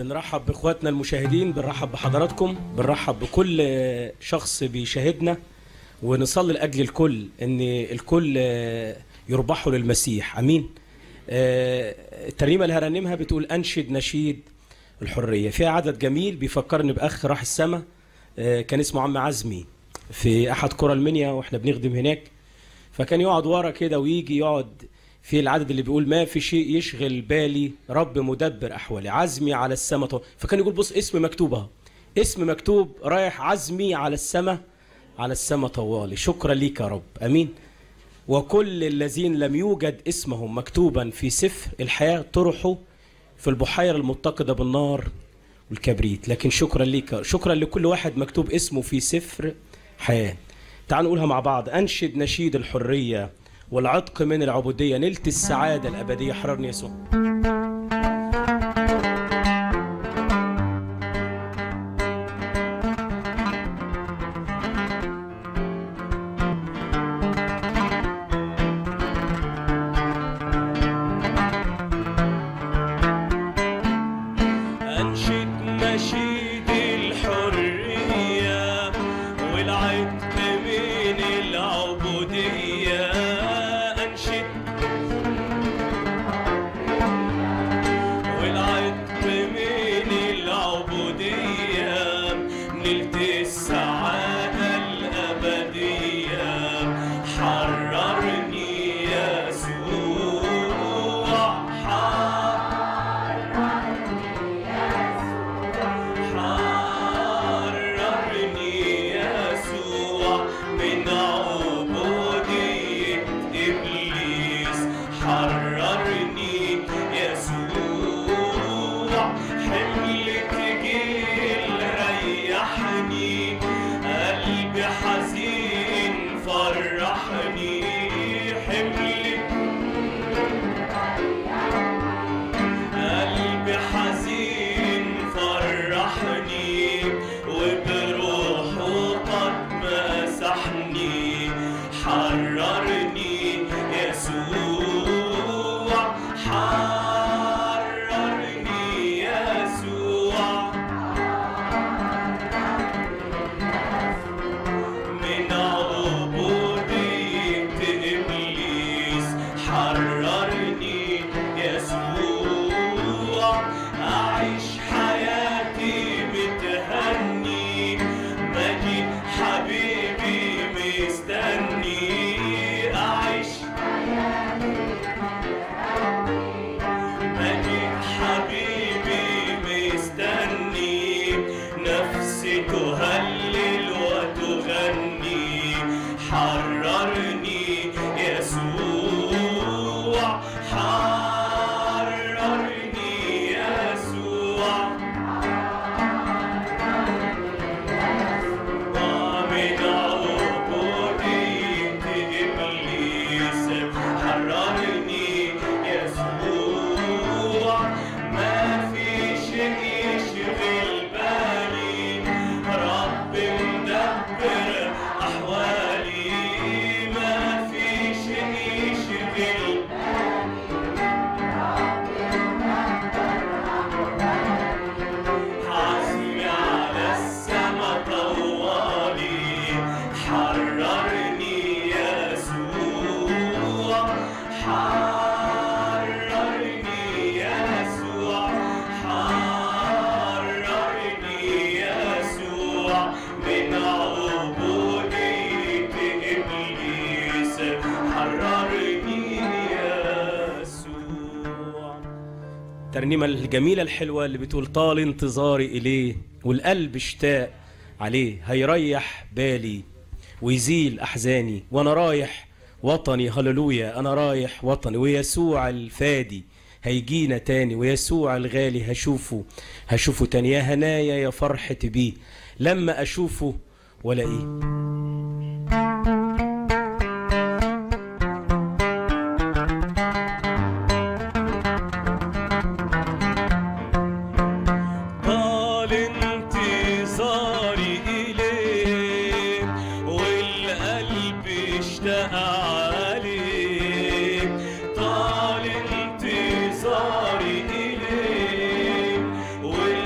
بنرحب باخواتنا المشاهدين بنرحب بحضراتكم بنرحب بكل شخص بيشاهدنا ونصلي لاجل الكل ان الكل يربحوا للمسيح امين آه، الترنيمه اللي هرنمها بتقول انشد نشيد الحريه فيها عدد جميل بيفكرني باخ راح السما آه، كان اسمه عم عزمي في احد قرى المنيا واحنا بنخدم هناك فكان يقعد ورا كده ويجي يقعد في العدد اللي بيقول ما في شيء يشغل بالي رب مدبر احوالي عزمي على السما طو... فكان يقول بص اسم مكتوب اهو اسم مكتوب رايح عزمي على السما على السما طوالي شكرا ليك يا رب امين وكل الذين لم يوجد اسمهم مكتوبا في سفر الحياه طرحوا في البحيره المتقده بالنار والكبريت لكن شكرا ليك شكرا لكل واحد مكتوب اسمه في سفر حياه تعالوا نقولها مع بعض انشد نشيد الحريه والعتق من العبوديه نلت السعاده الابديه حررني يسوع أنشد نشيد الحرية والعتق من العبودية أنشد والعتق من العبودية نلت السعادة الأبدية حررني يسوع حررني يسوع من عبودية إبليس حررني يسوع حمل تجيل ريحني قلبي حزين فرحني حمل قلبي حزين فرحني وبروحه قد مسحني حررني يسوع حررني يسوع من عبودية إبليس حررني يسوع أعيش حياتي متهني مجيء حبيبي مستني أعيش مجيء حبيبي مستني نفسي تهلل وتغني حررني يسوع حررني يسوع ومن عبودية إبليس حررني يسوع ما في شيء يشغل بالي رب مدبر أحوالي ما في شيء يشغل عزمي على السما طوالي حررني يسوع حررني يسوع حررني يسوع من عبودية إبليس حررني يسوع الترنيمة الجميلة الحلوة اللي بتقول طال انتظاري إليه والقلب اشتاق عليه هيريح بالي ويزيل أحزاني وأنا رايح وطني هللويا أنا رايح وطني ويسوع الفادي هيجينا تاني ويسوع الغالي هشوفه هشوفه تاني يا هنايا يا فرحتي بيه لما أشوفه ولاقيه طال انتظاري إليك والقلب اشتاق عليك طال انتظاري إليك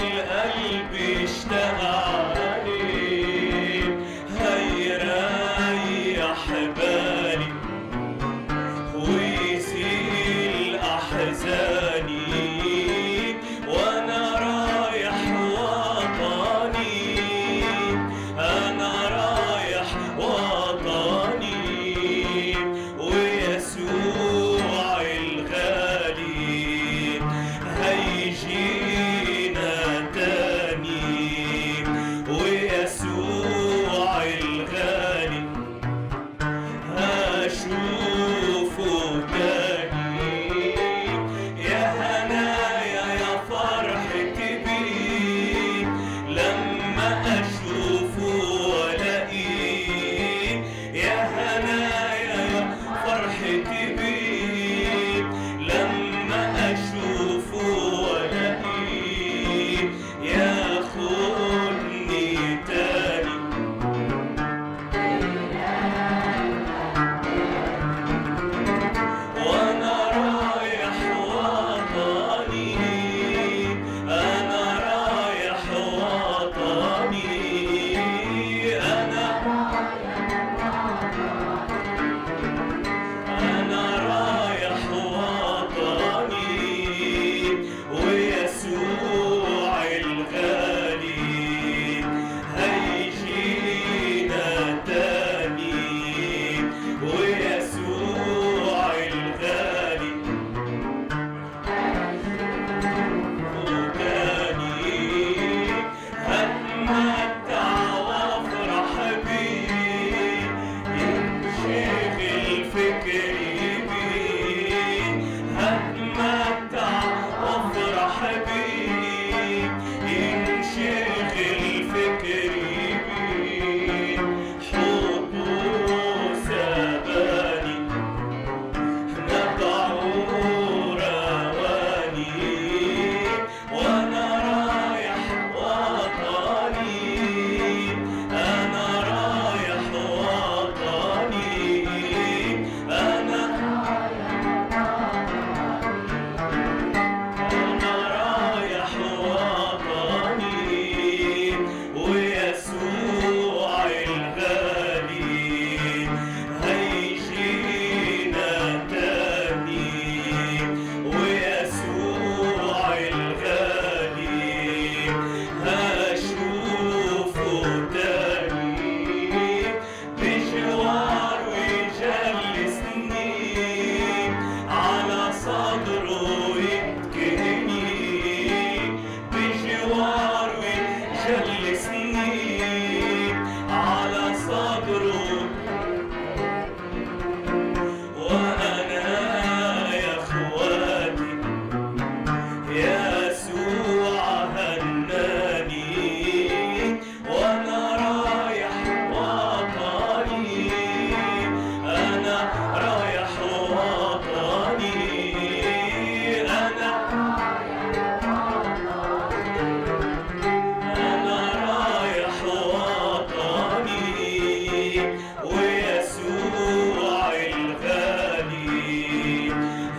ويسوع الغالي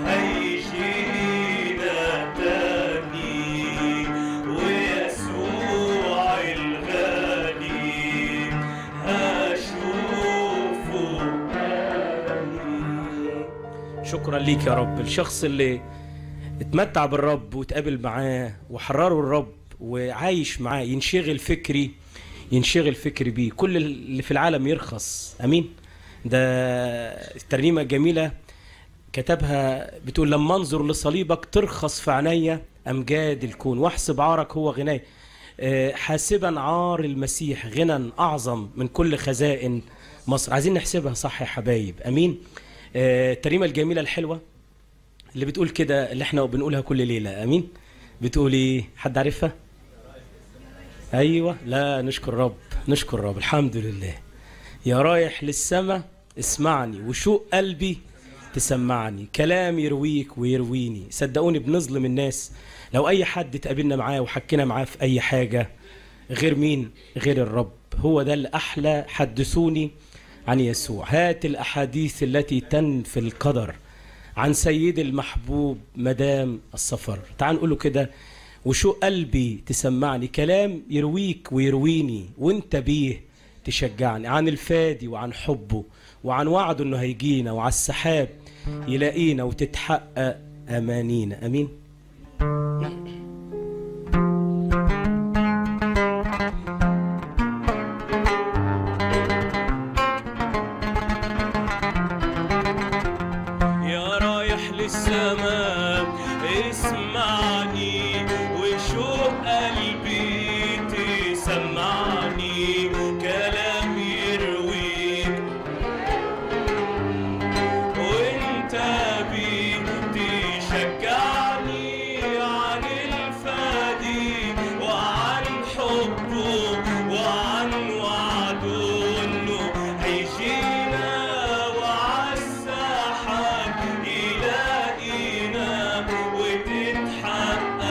هيجينا تاني ويسوع الغالي هشوفه تاني شكرا ليك يا رب الشخص اللي اتمتع بالرب وتقابل معاه وحرره الرب وعايش معاه ينشغل فكري ينشغل فكري بيه كل اللي في العالم يرخص امين ده الترنيمه جميله كتبها بتقول لما انظر لصليبك ترخص في عينيا امجاد الكون واحسب عارك هو غناي آه، حاسبا عار المسيح غنى اعظم من كل خزائن مصر عايزين نحسبها صح يا حبايب امين آه، الترنيمه الجميله الحلوه اللي بتقول كده اللي احنا بنقولها كل ليله امين بتقول ايه حد عارفها ايوه لا نشكر رب نشكر رب الحمد لله يا رايح للسما اسمعني وشوق قلبي تسمعني كلام يرويك ويرويني صدقوني بنظلم الناس لو اي حد اتقابلنا معاه وحكينا معاه في اي حاجه غير مين غير الرب هو ده الاحلى حدثوني عن يسوع هات الاحاديث التي تنفي القدر عن سيد المحبوب مدام السفر تعال نقوله كده وشو قلبي تسمعني كلام يرويك ويرويني وانت بيه تشجعني عن الفادي وعن حبه وعن وعده انه هيجينا وعلى السحاب يلاقينا وتتحقق امانينا امين يا رايح للسماء اسمعني وشوق قلبي تسمعني كلام يرويك وانت بيه تشجعني عن الفادي وعن حبه وعن وعده انه هيجينا وعالسحاب يلاقينا وتتحقق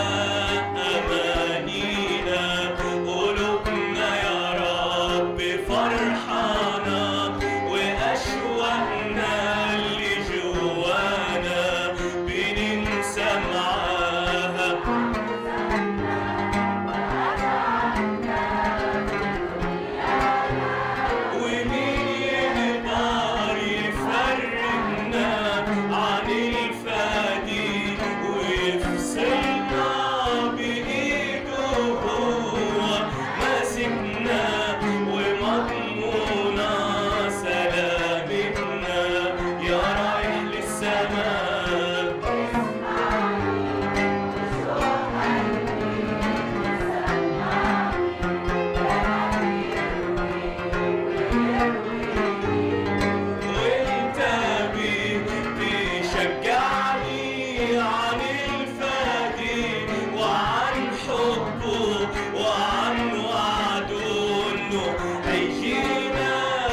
امانينا قلوبنا يا رب فرحانه واشواقنا اللي جوانا بننسى معاها ومين يقدر يفرقنا عن الفادي ويفصلنا بإيده هو ماسكنا ومضمونا سلامتنا يا رايح للسماء وانت بيه تشجعني عن الفادي وعن حبه وعن وعده انه هيجينا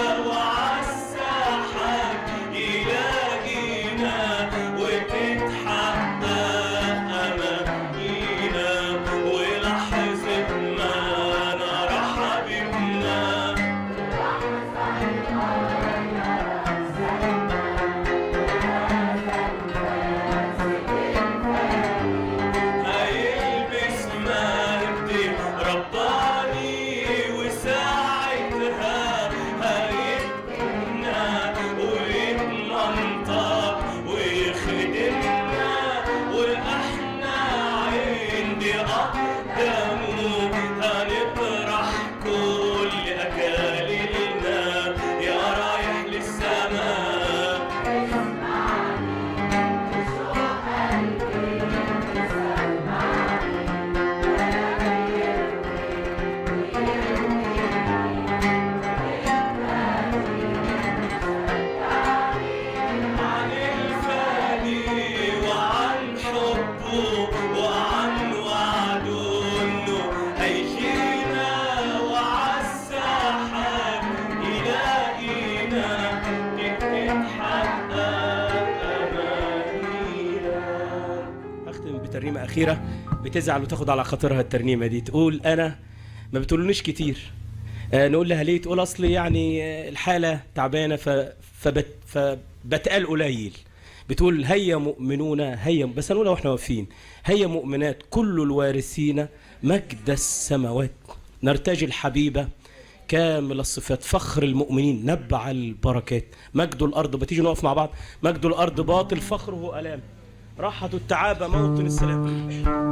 وعالسحاب يلاقينا وتتحقق امانينا ولحظة ما نرى حبيبنا هيلبس مجد رباني وساعتها هيبنى ويتمنطق ويخدمنا واحنا عند قدامه هنطرح كل اكاليلنا يا رايح للسماء عن الفادي وعن حبه وعن وعده انه هيجينا وعالسحاب يلاقينا تتحقق امانينا اختم بترنيمه اخيره بتزعل وتاخد على خاطرها الترنيمه دي تقول انا ما بتقولونيش كتير آه، نقول لها ليه تقول اصل يعني آه، الحاله تعبانه ف... فبت... فبتقال قليل بتقول هيا مؤمنون هيا بس هنقولها واحنا واقفين هيا مؤمنات كل الوارثين مجد السماوات نرتجي الحبيبه كامل الصفات فخر المؤمنين نبع البركات مجد الارض بتيجي نقف مع بعض مجد الارض باطل فخره الام راحه التعابه موطن السلام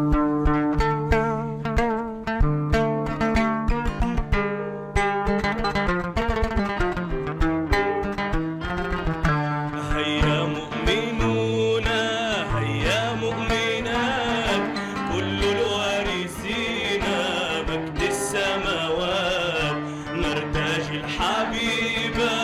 هيا مؤمنون هيا مؤمنات كل الوارثين مجد السماوات نرتجي الحبيبة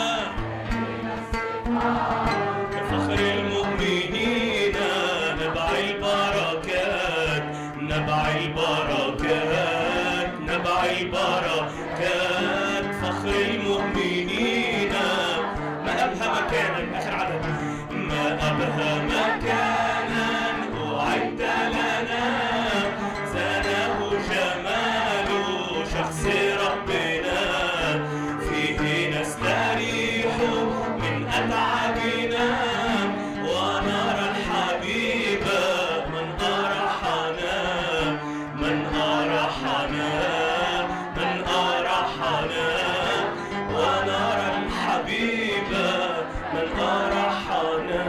كفخر المؤمنين نبع البركات نبع البركات نبع البركات فخر المؤمنين ما أبهى مكانا آخر عدد ما أبهى مكانا أعد لنا زانه جمال شخص ربنا فيه نستريح من أتعابنا ونرى الحبيب من أرحنا من أرحنا من أرحنا ونرى الحبيب من أرحنا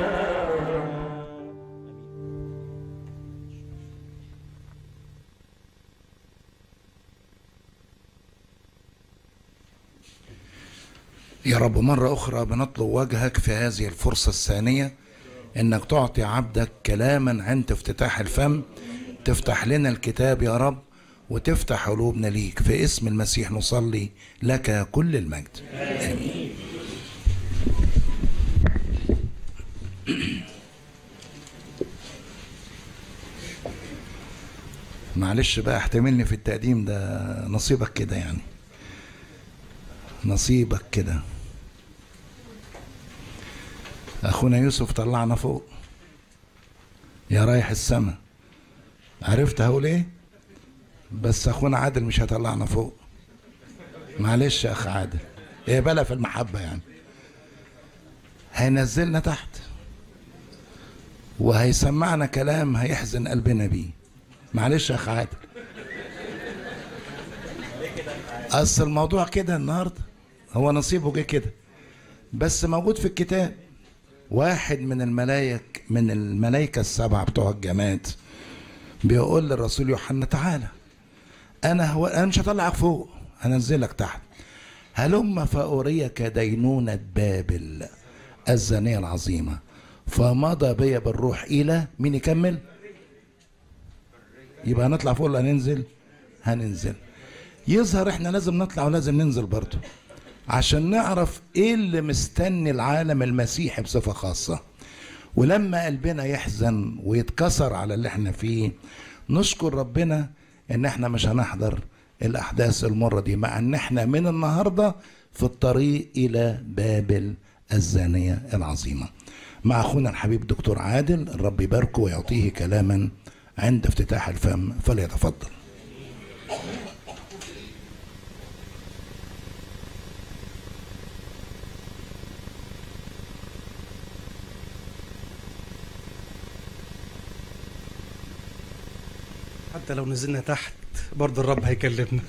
يا رب مرة أخرى بنطلب وجهك في هذه الفرصة الثانية إنك تعطي عبدك كلاما عند افتتاح الفم تفتح لنا الكتاب يا رب وتفتح قلوبنا ليك في اسم المسيح نصلي لك كل المجد آمين معلش بقى احتملني في التقديم ده نصيبك كده يعني نصيبك كده اخونا يوسف طلعنا فوق يا رايح السما عرفت هقول ايه بس اخونا عادل مش هيطلعنا فوق معلش يا اخ عادل ايه بلا في المحبه يعني هينزلنا تحت وهيسمعنا كلام هيحزن قلبنا بيه معلش يا اخ عادل اصل الموضوع كده النهارده هو نصيبه جه كده بس موجود في الكتاب واحد من الملايك من الملائكة السبعة بتوع الجماد بيقول للرسول يوحنا تعالى انا هو انا مش هطلعك فوق هنزلك تحت هلم فأريك دينونة بابل الزانية العظيمة فمضى بي بالروح إلى مين يكمل يبقى هنطلع فوق ولا هننزل هننزل يظهر احنا لازم نطلع ولازم ننزل برضه عشان نعرف ايه اللي مستني العالم المسيحي بصفة خاصة ولما قلبنا يحزن ويتكسر على اللي احنا فيه نشكر ربنا ان احنا مش هنحضر الاحداث المرة دي مع ان احنا من النهاردة في الطريق الى بابل الزانية العظيمة مع اخونا الحبيب دكتور عادل الرب يباركه ويعطيه كلاما عند افتتاح الفم فليتفضل حتى لو نزلنا تحت برضه الرب هيكلمنا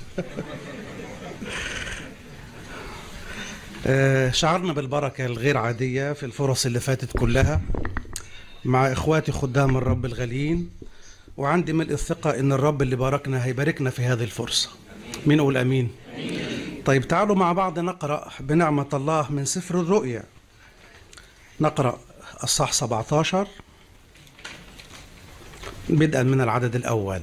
آه، شعرنا بالبركة الغير عادية في الفرص اللي فاتت كلها مع إخواتي خدام الرب الغاليين وعندي ملء الثقة إن الرب اللي باركنا هيباركنا في هذه الفرصة مين قول أمين طيب تعالوا مع بعض نقرأ بنعمة الله من سفر الرؤيا نقرأ الصح 17 بدءا من العدد الأول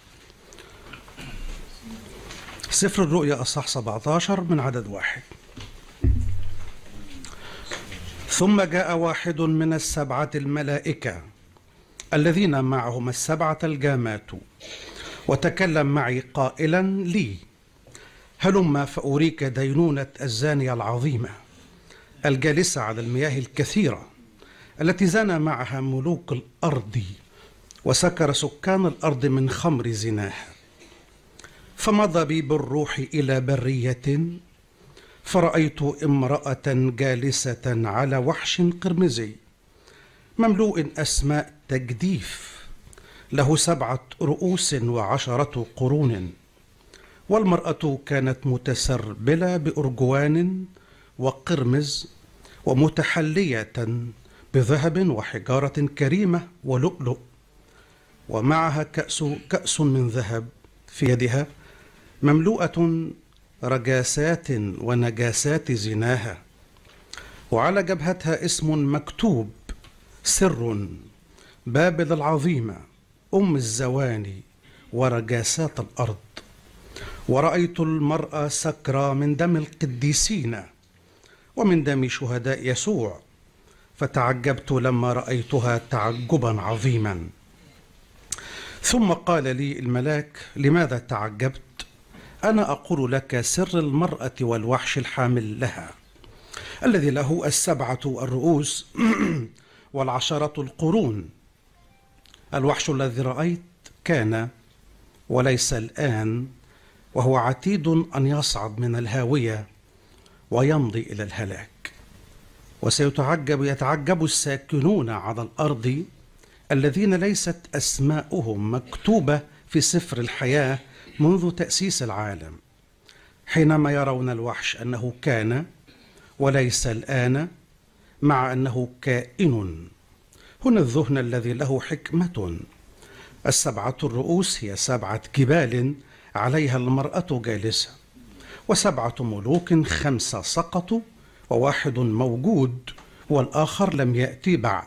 سفر الرؤيا أصح 17 من عدد واحد ثم جاء واحد من السبعة الملائكة الذين معهم السبعة الجامات وتكلم معي قائلا لي هلم فأريك دينونة الزانية العظيمة الجالسة على المياه الكثيرة التي زنى معها ملوك الأرض وسكر سكان الأرض من خمر زناها فمضى بي بالروح الى بريه فرايت امراه جالسه على وحش قرمزي مملوء اسماء تجديف له سبعه رؤوس وعشره قرون والمراه كانت متسربله بارجوان وقرمز ومتحليه بذهب وحجاره كريمه ولؤلؤ ومعها كاس كاس من ذهب في يدها مملوءه رجاسات ونجاسات زناها وعلى جبهتها اسم مكتوب سر بابل العظيمه ام الزواني ورجاسات الارض ورايت المراه سكرى من دم القديسين ومن دم شهداء يسوع فتعجبت لما رايتها تعجبا عظيما ثم قال لي الملاك لماذا تعجبت انا اقول لك سر المراه والوحش الحامل لها الذي له السبعه الرؤوس والعشره القرون الوحش الذي رايت كان وليس الان وهو عتيد ان يصعد من الهاويه ويمضي الى الهلاك وسيتعجب يتعجب الساكنون على الارض الذين ليست اسماؤهم مكتوبه في سفر الحياه منذ تاسيس العالم حينما يرون الوحش انه كان وليس الان مع انه كائن هنا الذهن الذي له حكمه السبعه الرؤوس هي سبعه جبال عليها المراه جالسه وسبعه ملوك خمسه سقطوا وواحد موجود والاخر لم ياتي بعد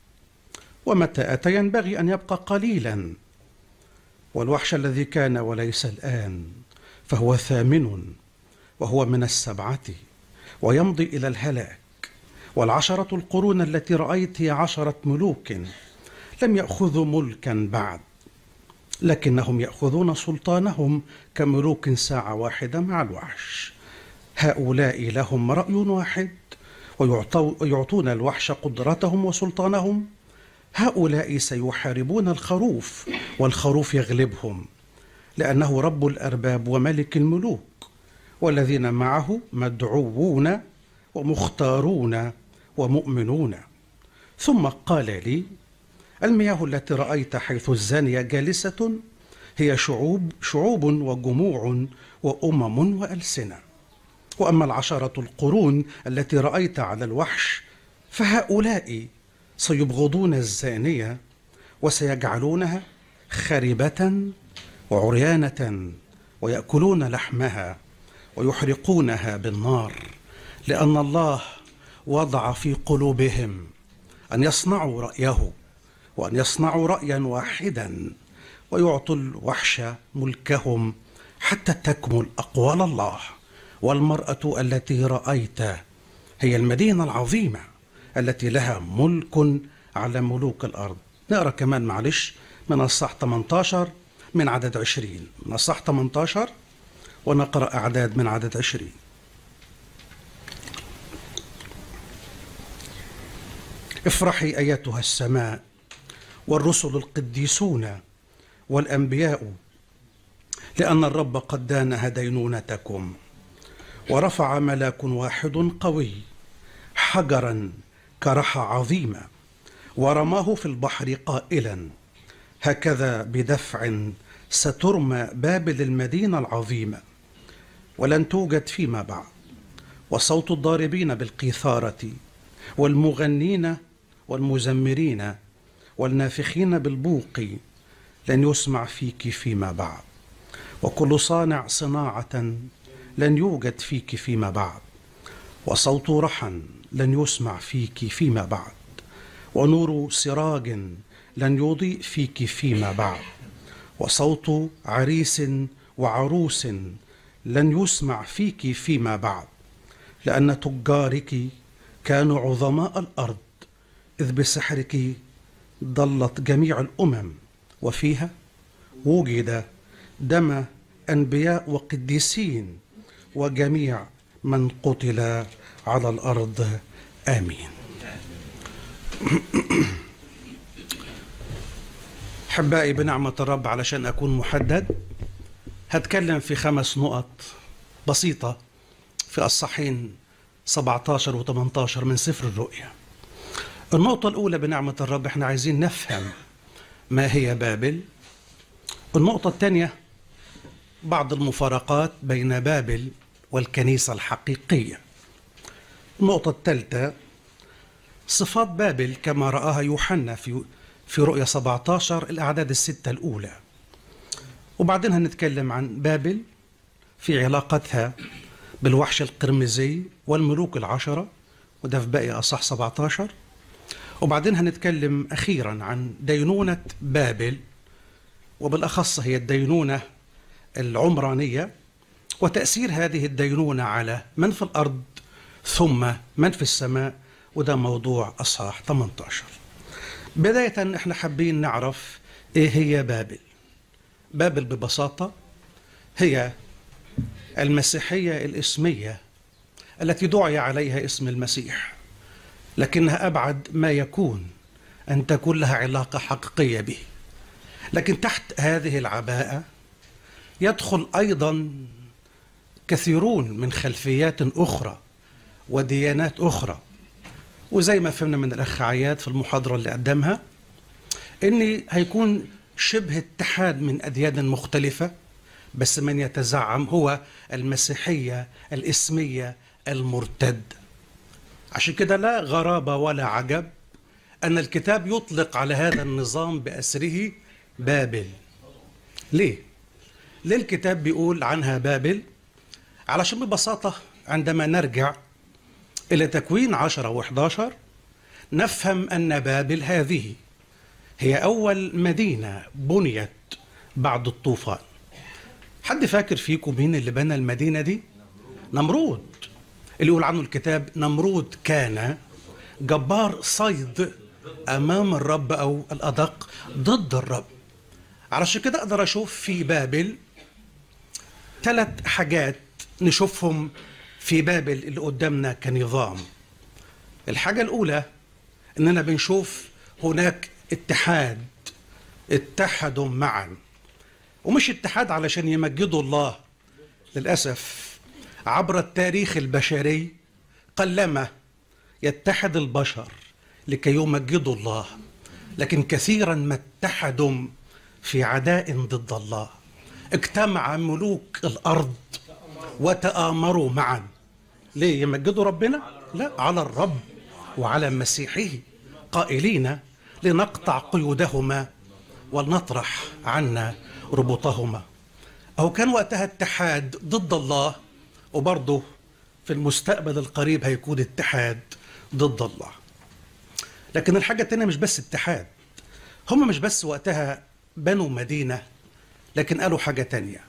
ومتى اتى ينبغي ان يبقى قليلا والوحش الذي كان وليس الان فهو ثامن وهو من السبعه ويمضي الى الهلاك والعشره القرون التي رايت هي عشره ملوك لم ياخذوا ملكا بعد لكنهم ياخذون سلطانهم كملوك ساعه واحده مع الوحش هؤلاء لهم راي واحد ويعطون الوحش قدرتهم وسلطانهم هؤلاء سيحاربون الخروف والخروف يغلبهم لانه رب الارباب وملك الملوك والذين معه مدعوون ومختارون ومؤمنون ثم قال لي المياه التي رايت حيث الزانيه جالسه هي شعوب شعوب وجموع وامم والسنه واما العشره القرون التي رايت على الوحش فهؤلاء سيبغضون الزانيه وسيجعلونها خربه وعريانه وياكلون لحمها ويحرقونها بالنار لان الله وضع في قلوبهم ان يصنعوا رايه وان يصنعوا رايا واحدا ويعطوا الوحش ملكهم حتى تكمل اقوال الله والمراه التي رايت هي المدينه العظيمه التي لها ملك على ملوك الارض نقرا كمان معلش من الصح 18 من عدد 20 من الصح 18 ونقرا اعداد من عدد 20 افرحي ايتها السماء والرسل القديسون والانبياء لان الرب قد دان دينونتكم ورفع ملاك واحد قوي حجرا كرحى عظيمه ورماه في البحر قائلا هكذا بدفع سترمى بابل المدينه العظيمه ولن توجد فيما بعد وصوت الضاربين بالقيثاره والمغنين والمزمرين والنافخين بالبوق لن يسمع فيك فيما بعد وكل صانع صناعه لن يوجد فيك فيما بعد وصوت رحى لن يسمع فيك فيما بعد ونور سراج لن يضيء فيك فيما بعد وصوت عريس وعروس لن يسمع فيك فيما بعد لان تجارك كانوا عظماء الارض اذ بسحرك ضلت جميع الامم وفيها وجد دم انبياء وقديسين وجميع من قتل على الارض امين احبائي بنعمه الرب علشان اكون محدد هتكلم في خمس نقط بسيطة في الصحين 17 و 18 من سفر الرؤيا النقطة الأولى بنعمة الرب احنا عايزين نفهم ما هي بابل النقطة الثانية بعض المفارقات بين بابل والكنيسة الحقيقية النقطة الثالثة صفات بابل كما رآها يوحنا في في رؤيا 17 الأعداد الستة الأولى وبعدين هنتكلم عن بابل في علاقتها بالوحش القرمزي والملوك العشرة وده في باقي أصح 17 وبعدين هنتكلم أخيرا عن دينونة بابل وبالأخص هي الدينونة العمرانية وتأثير هذه الدينونة على من في الأرض ثم من في السماء وده موضوع أصحاح 18 بداية احنا حابين نعرف ايه هي بابل بابل ببساطة هي المسيحية الإسمية التي دعي عليها اسم المسيح لكنها أبعد ما يكون أن تكون لها علاقة حقيقية به لكن تحت هذه العباءة يدخل أيضا كثيرون من خلفيات أخرى وديانات أخرى وزي ما فهمنا من الأخ عياد في المحاضرة اللي قدمها إن هيكون شبه اتحاد من أديان مختلفة بس من يتزعم هو المسيحية الإسمية المرتد عشان كده لا غرابة ولا عجب أن الكتاب يطلق على هذا النظام بأسره بابل ليه؟ ليه الكتاب بيقول عنها بابل؟ علشان ببساطة عندما نرجع إلى تكوين عشرة وحداشر نفهم أن بابل هذه هي أول مدينة بنيت بعد الطوفان حد فاكر فيكم مين اللي بنى المدينة دي؟ نمرود اللي يقول عنه الكتاب نمرود كان جبار صيد أمام الرب أو الأدق ضد الرب علشان كده أقدر أشوف في بابل ثلاث حاجات نشوفهم في بابل اللي قدامنا كنظام الحاجة الأولى إننا بنشوف هناك اتحاد اتحدوا معا ومش اتحاد علشان يمجدوا الله للأسف عبر التاريخ البشري قلما يتحد البشر لكي يمجدوا الله لكن كثيرا ما اتحدوا في عداء ضد الله اجتمع ملوك الأرض وتآمروا معا ليه يمجدوا ربنا؟ لا على الرب وعلى مسيحه قائلين لنقطع قيودهما ولنطرح عنا ربطهما أو كان وقتها اتحاد ضد الله وبرضه في المستقبل القريب هيكون اتحاد ضد الله لكن الحاجة التانية مش بس اتحاد هم مش بس وقتها بنوا مدينة لكن قالوا حاجة تانية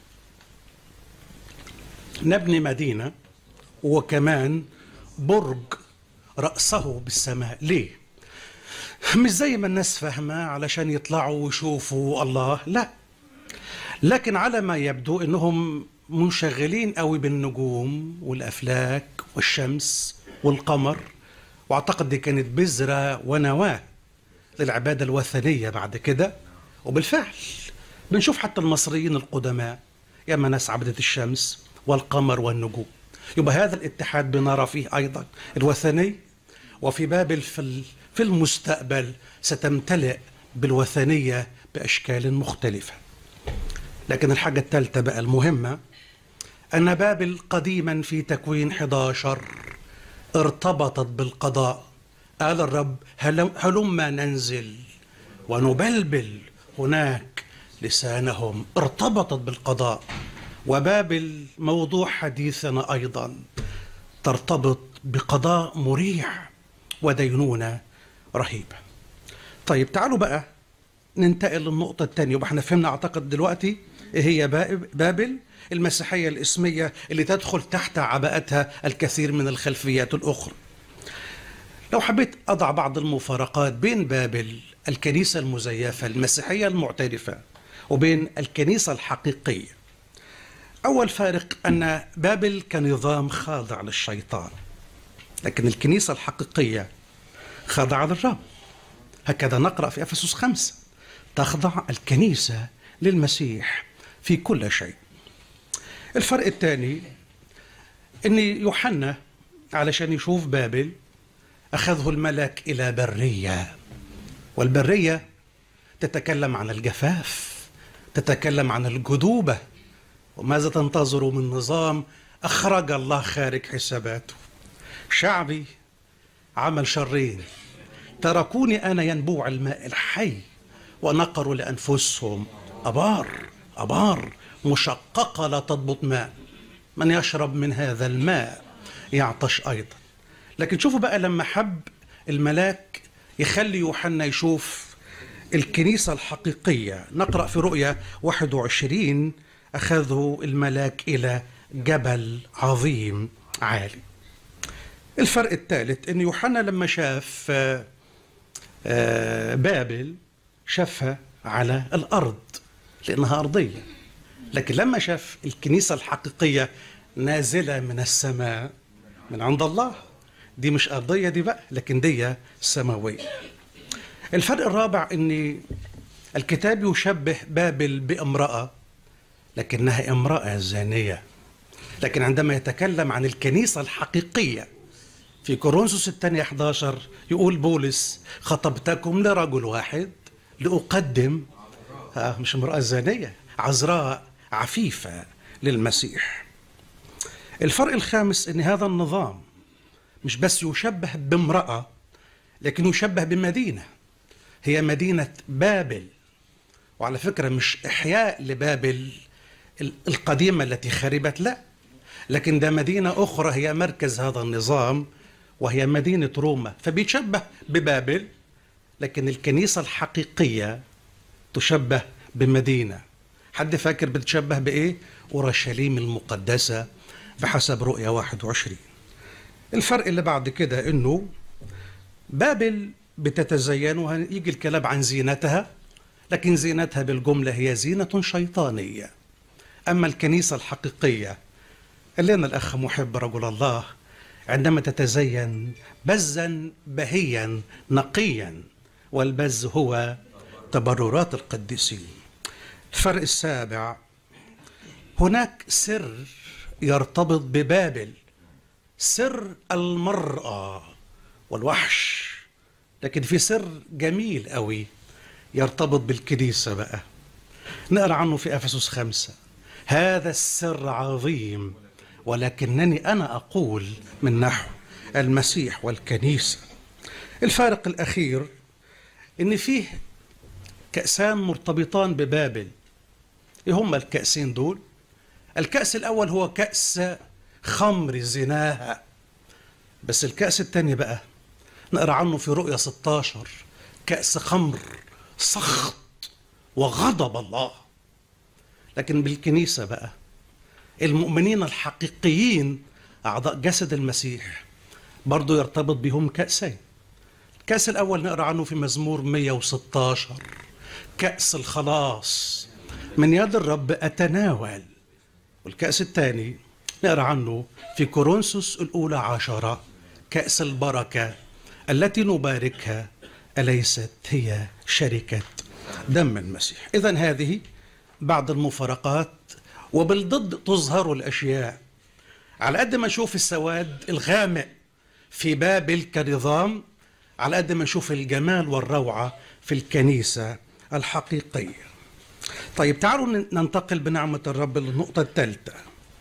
نبني مدينة وكمان برج رأسه بالسماء ليه؟ مش زي ما الناس فاهمة علشان يطلعوا ويشوفوا الله لا لكن على ما يبدو انهم منشغلين قوي بالنجوم والافلاك والشمس والقمر واعتقد دي كانت بذره ونواه للعباده الوثنيه بعد كده وبالفعل بنشوف حتى المصريين القدماء ياما ناس عبدت الشمس والقمر والنجوم يبقى هذا الاتحاد بنرى فيه ايضا الوثني وفي بابل في في المستقبل ستمتلئ بالوثنيه باشكال مختلفه لكن الحاجه الثالثه بقى المهمه أن بابل قديما في تكوين 11 ارتبطت بالقضاء قال الرب هلما ننزل ونبلبل هناك لسانهم ارتبطت بالقضاء وبابل موضوع حديثنا أيضا ترتبط بقضاء مريع ودينونة رهيبة طيب تعالوا بقى ننتقل للنقطة الثانية وبقى احنا فهمنا أعتقد دلوقتي إيه هي بابل المسيحية الإسمية اللي تدخل تحت عباءتها الكثير من الخلفيات الأخرى لو حبيت أضع بعض المفارقات بين بابل الكنيسة المزيفة المسيحية المعترفة وبين الكنيسة الحقيقية أول فارق أن بابل كنظام خاضع للشيطان لكن الكنيسة الحقيقية خاضعة للرب هكذا نقرأ في أفسس خمسة تخضع الكنيسة للمسيح في كل شيء الفرق الثاني ان يوحنا علشان يشوف بابل اخذه الملك الى بريه والبريه تتكلم عن الجفاف تتكلم عن الجدوبه وماذا تنتظر من نظام اخرج الله خارج حساباته شعبي عمل شرين تركوني انا ينبوع الماء الحي ونقروا لانفسهم ابار ابار مشققه لا تضبط ماء من يشرب من هذا الماء يعطش ايضا لكن شوفوا بقى لما حب الملاك يخلي يوحنا يشوف الكنيسة الحقيقية نقرأ في رؤيا 21 أخذه الملاك إلى جبل عظيم عالي الفرق الثالث أن يوحنا لما شاف آه، آه، بابل شافها على الأرض لأنها أرضية لكن لما شاف الكنيسة الحقيقية نازلة من السماء من عند الله دي مش أرضية دي بقى لكن دي سماوية الفرق الرابع ان الكتاب يشبه بابل بامراه لكنها امراه زانيه لكن عندما يتكلم عن الكنيسه الحقيقيه في كورنثوس الثانية 11 يقول بولس خطبتكم لرجل واحد لأقدم آه مش امرأة زانية عذراء عفيفة للمسيح الفرق الخامس ان هذا النظام مش بس يشبه بامرأة لكن يشبه بمدينة هي مدينة بابل وعلى فكرة مش إحياء لبابل ال- القديمة التي خربت لا لكن ده مدينة أخرى هي مركز هذا النظام وهي مدينة روما فبيتشبه ببابل لكن الكنيسة الحقيقية تشبه بمدينة حد فاكر بتشبه بإيه؟ أورشليم المقدسة بحسب رؤيا 21 الفرق اللي بعد كده إنه بابل بتتزين ويجي الكلام عن زينتها لكن زينتها بالجملة هي زينة شيطانية أما الكنيسة الحقيقية اللي أنا الأخ محب رجل الله عندما تتزين بزا بهيا نقيا والبز هو تبررات القديسين الفرق السابع هناك سر يرتبط ببابل سر المرأة والوحش لكن في سر جميل قوي يرتبط بالكنيسة بقى نقرأ عنه في أفسس خمسة هذا السر عظيم ولكنني أنا أقول من نحو المسيح والكنيسة الفارق الأخير إن فيه كأسان مرتبطان ببابل إيه هما الكأسين دول الكأس الأول هو كأس خمر زناها بس الكأس الثاني بقى نقرا عنه في رؤيا 16 كأس خمر سخط وغضب الله لكن بالكنيسة بقى المؤمنين الحقيقيين أعضاء جسد المسيح برضو يرتبط بهم كأسين الكأس الأول نقرأ عنه في مزمور 116 كأس الخلاص من يد الرب أتناول والكأس الثاني نقرأ عنه في كورنثوس الأولى عشرة كأس البركة التي نباركها أليست هي شركة دم المسيح إذا هذه بعض المفارقات وبالضد تظهر الأشياء على قد ما نشوف السواد الغامق في بابل كنظام على قد ما نشوف الجمال والروعة في الكنيسة الحقيقية طيب تعالوا ننتقل بنعمة الرب للنقطة الثالثة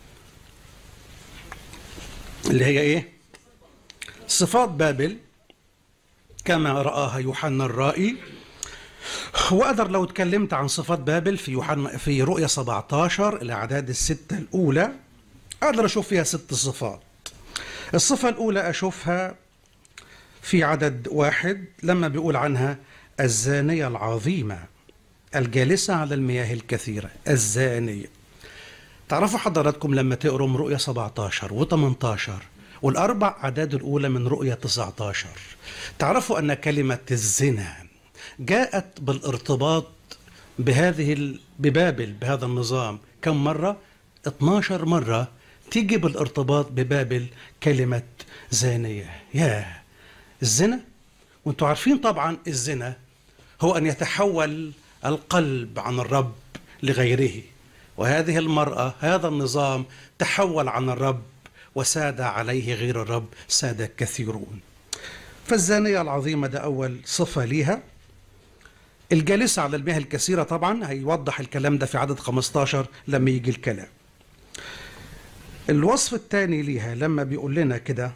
اللي هي ايه صفات بابل كما رآها يوحنا الرائي وأقدر لو اتكلمت عن صفات بابل في يوحنا في رؤيا 17 الأعداد الستة الأولى أقدر أشوف فيها ست صفات الصفة الأولى أشوفها في عدد واحد لما بيقول عنها الزانية العظيمة الجالسة على المياه الكثيرة الزانية تعرفوا حضراتكم لما تقروا من رؤيا 17 و18 والأربع أعداد الأولى من رؤيا 19 تعرفوا أن كلمة الزنا جاءت بالارتباط بهذه ال- ببابل بهذا النظام كم مرة؟ 12 مرة تيجي بالارتباط ببابل كلمة زانية يا الزنا وانتوا عارفين طبعا الزنا هو أن يتحول القلب عن الرب لغيره وهذه المرأة هذا النظام تحول عن الرب وساد عليه غير الرب ساد كثيرون فالزانية العظيمة ده أول صفة ليها الجالسة على المياه الكثيرة طبعا هيوضح الكلام ده في عدد 15 لما يجي الكلام الوصف الثاني ليها لما بيقول لنا كده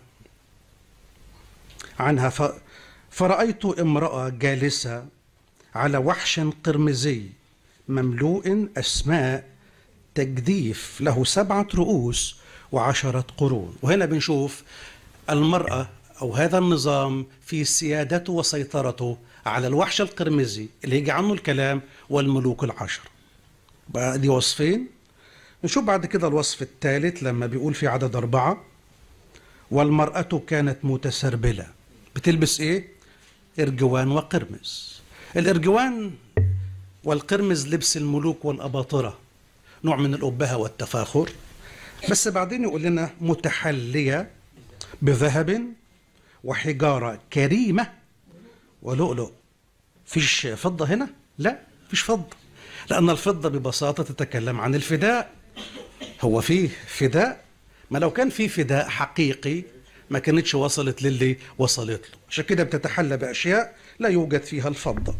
عنها ف... فرأيت امرأة جالسة على وحش قرمزي مملوء أسماء تجديف له سبعة رؤوس وعشرة قرون وهنا بنشوف المرأة أو هذا النظام في سيادته وسيطرته على الوحش القرمزي اللي يجي عنه الكلام والملوك العشر بقى دي وصفين نشوف بعد كده الوصف الثالث لما بيقول في عدد أربعة والمرأة كانت متسربلة بتلبس إيه؟ إرجوان وقرمز الإرجوان والقرمز لبس الملوك والأباطرة نوع من الأبهة والتفاخر بس بعدين يقول لنا متحلية بذهب وحجارة كريمة ولؤلؤ فيش فضة هنا؟ لا فيش فضة لأن الفضة ببساطة تتكلم عن الفداء هو فيه فداء ما لو كان في فداء حقيقي ما كانتش وصلت للي وصلت له عشان كده بتتحلى بأشياء لا يوجد فيها الفضة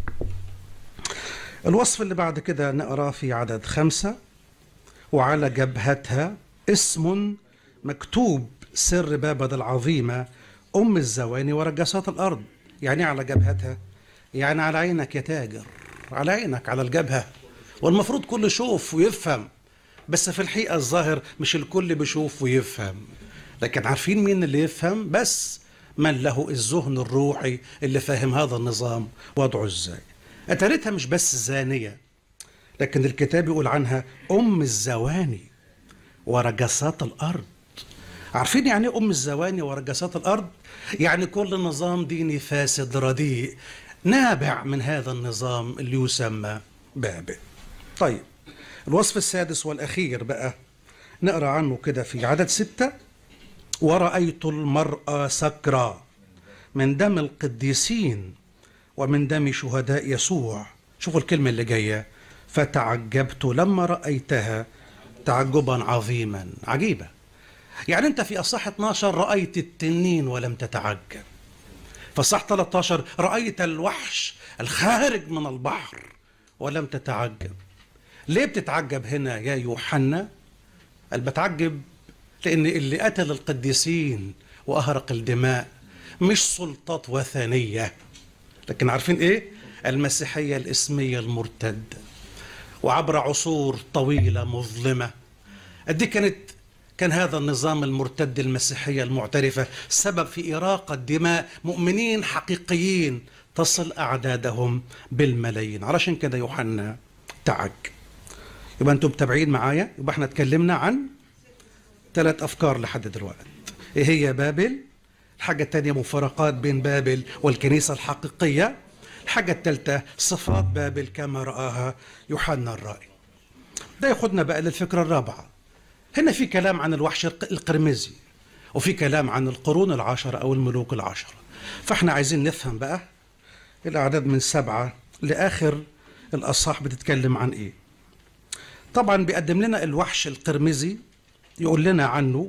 الوصف اللي بعد كده نقراه في عدد خمسة وعلى جبهتها اسم مكتوب سر بابد العظيمة أم الزواني ورجسات الأرض يعني على جبهتها يعني على عينك يا تاجر على عينك على الجبهة والمفروض كل يشوف ويفهم بس في الحقيقة الظاهر مش الكل بيشوف ويفهم لكن عارفين مين اللي يفهم بس من له الذهن الروحي اللي فاهم هذا النظام وضعه ازاي اتارتها مش بس زانية لكن الكتاب يقول عنها أم الزواني ورجسات الأرض عارفين يعني إيه أم الزواني ورجسات الأرض يعني كل نظام ديني فاسد رديء نابع من هذا النظام اللي يسمى بابل طيب الوصف السادس والأخير بقى نقرأ عنه كده في عدد ستة ورأيت المرأة سكرى من دم القديسين ومن دم شهداء يسوع شوفوا الكلمة اللي جاية فتعجبت لما رأيتها تعجبا عظيما عجيبة يعني أنت في أصح 12 رأيت التنين ولم تتعجب فصح 13 رأيت الوحش الخارج من البحر ولم تتعجب ليه بتتعجب هنا يا يوحنا قال بتعجب لأن اللي قتل القديسين وأهرق الدماء مش سلطات وثنية لكن عارفين إيه المسيحية الإسمية المرتدة وعبر عصور طويلة مظلمة دي كانت كان هذا النظام المرتد المسيحية المعترفة سبب في إراقة دماء مؤمنين حقيقيين تصل أعدادهم بالملايين علشان كده يوحنا تعج يبقى أنتم متابعين معايا يبقى احنا اتكلمنا عن ثلاث أفكار لحد دلوقتي إيه هي بابل الحاجة الثانية مفارقات بين بابل والكنيسة الحقيقية الحاجة الثالثة صفات بابل كما رآها يوحنا الرائي ده ياخدنا بقى للفكرة الرابعة هنا في كلام عن الوحش القرمزي وفي كلام عن القرون العشرة أو الملوك العشرة فاحنا عايزين نفهم بقى الأعداد من سبعة لآخر الأصحاح بتتكلم عن إيه طبعا بيقدم لنا الوحش القرمزي يقول لنا عنه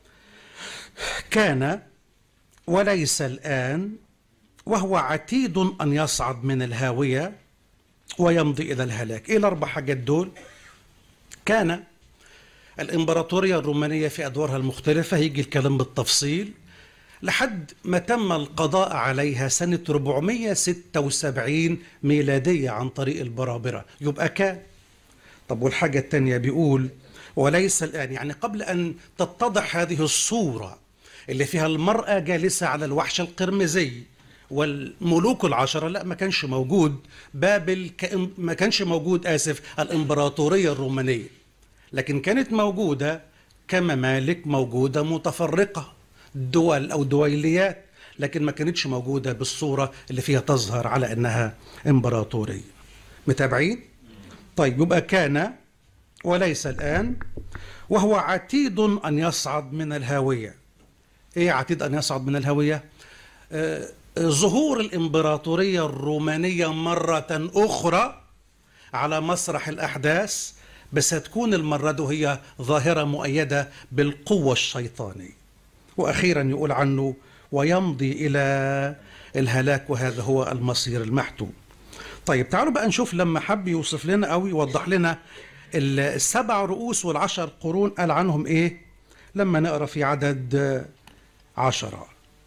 كان وليس الآن وهو عتيد أن يصعد من الهاوية ويمضي إلى الهلاك إيه الأربع حاجات دول كان الإمبراطورية الرومانية في أدوارها المختلفة هيجي الكلام بالتفصيل لحد ما تم القضاء عليها سنة 476 ميلادية عن طريق البرابرة يبقى كان طب والحاجة الثانية بيقول وليس الآن يعني قبل أن تتضح هذه الصورة اللي فيها المرأة جالسة على الوحش القرمزي والملوك العشرة لا ما كانش موجود بابل كإم ما كانش موجود آسف الإمبراطورية الرومانية لكن كانت موجودة كممالك موجودة متفرقة دول أو دويليات لكن ما كانتش موجودة بالصورة اللي فيها تظهر على أنها إمبراطورية متابعين؟ طيب يبقى كان وليس الآن وهو عتيد أن يصعد من الهاوية إيه عتيد أن يصعد من الهاوية؟ آه ظهور الإمبراطورية الرومانية مرة أخرى على مسرح الأحداث بس هتكون المرة دي هي ظاهرة مؤيدة بالقوة الشيطانية وأخيرا يقول عنه ويمضي إلى الهلاك وهذا هو المصير المحتوم طيب تعالوا بقى نشوف لما حب يوصف لنا أو يوضح لنا السبع رؤوس والعشر قرون قال عنهم إيه لما نقرأ في عدد عشرة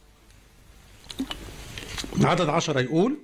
عدد عشرة يقول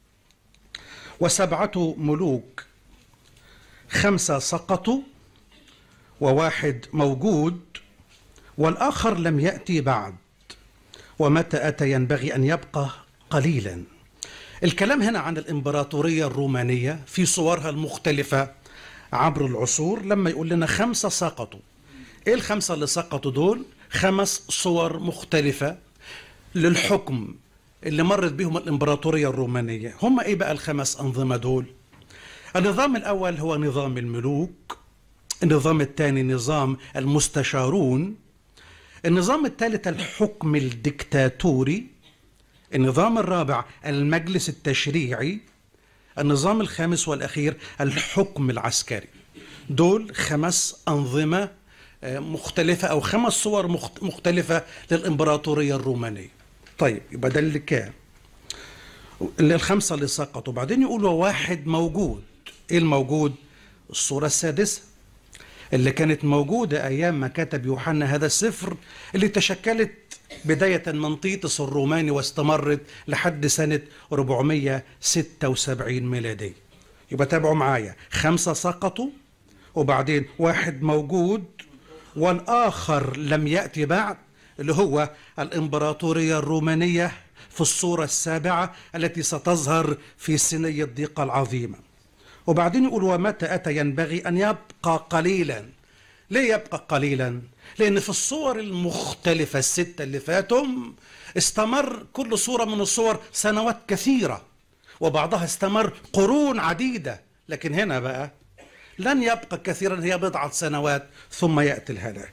وسبعة ملوك خمسة سقطوا وواحد موجود والآخر لم يأتي بعد ومتى أتى ينبغي أن يبقى قليلا الكلام هنا عن الإمبراطورية الرومانية في صورها المختلفة عبر العصور لما يقول لنا خمسة سقطوا إيه الخمسة اللي سقطوا دول خمس صور مختلفة للحكم اللي مرت بهم الإمبراطورية الرومانية هم إيه بقى الخمس أنظمة دول النظام الأول هو نظام الملوك النظام الثاني نظام المستشارون النظام الثالث الحكم الدكتاتوري النظام الرابع المجلس التشريعي النظام الخامس والأخير الحكم العسكري دول خمس أنظمة مختلفة أو خمس صور مختلفة للإمبراطورية الرومانية طيب يبقى ده اللي كان الخمسة اللي سقطوا بعدين يقولوا واحد موجود ايه الموجود الصورة السادسة اللي كانت موجودة أيام ما كتب يوحنا هذا السفر اللي تشكلت بداية من طيطس الروماني واستمرت لحد سنة 476 ميلادية يبقى تابعوا معايا خمسة سقطوا وبعدين واحد موجود والآخر لم يأتي بعد اللي هو الإمبراطورية الرومانية في الصورة السابعة التي ستظهر في سني الضيقة العظيمة وبعدين يقول ومتى أتى ينبغي أن يبقى قليلا ليه يبقى قليلا لأن في الصور المختلفة الستة اللي فاتهم استمر كل صورة من الصور سنوات كثيرة وبعضها استمر قرون عديدة لكن هنا بقى لن يبقى كثيرا هي بضعة سنوات ثم يأتي الهلاك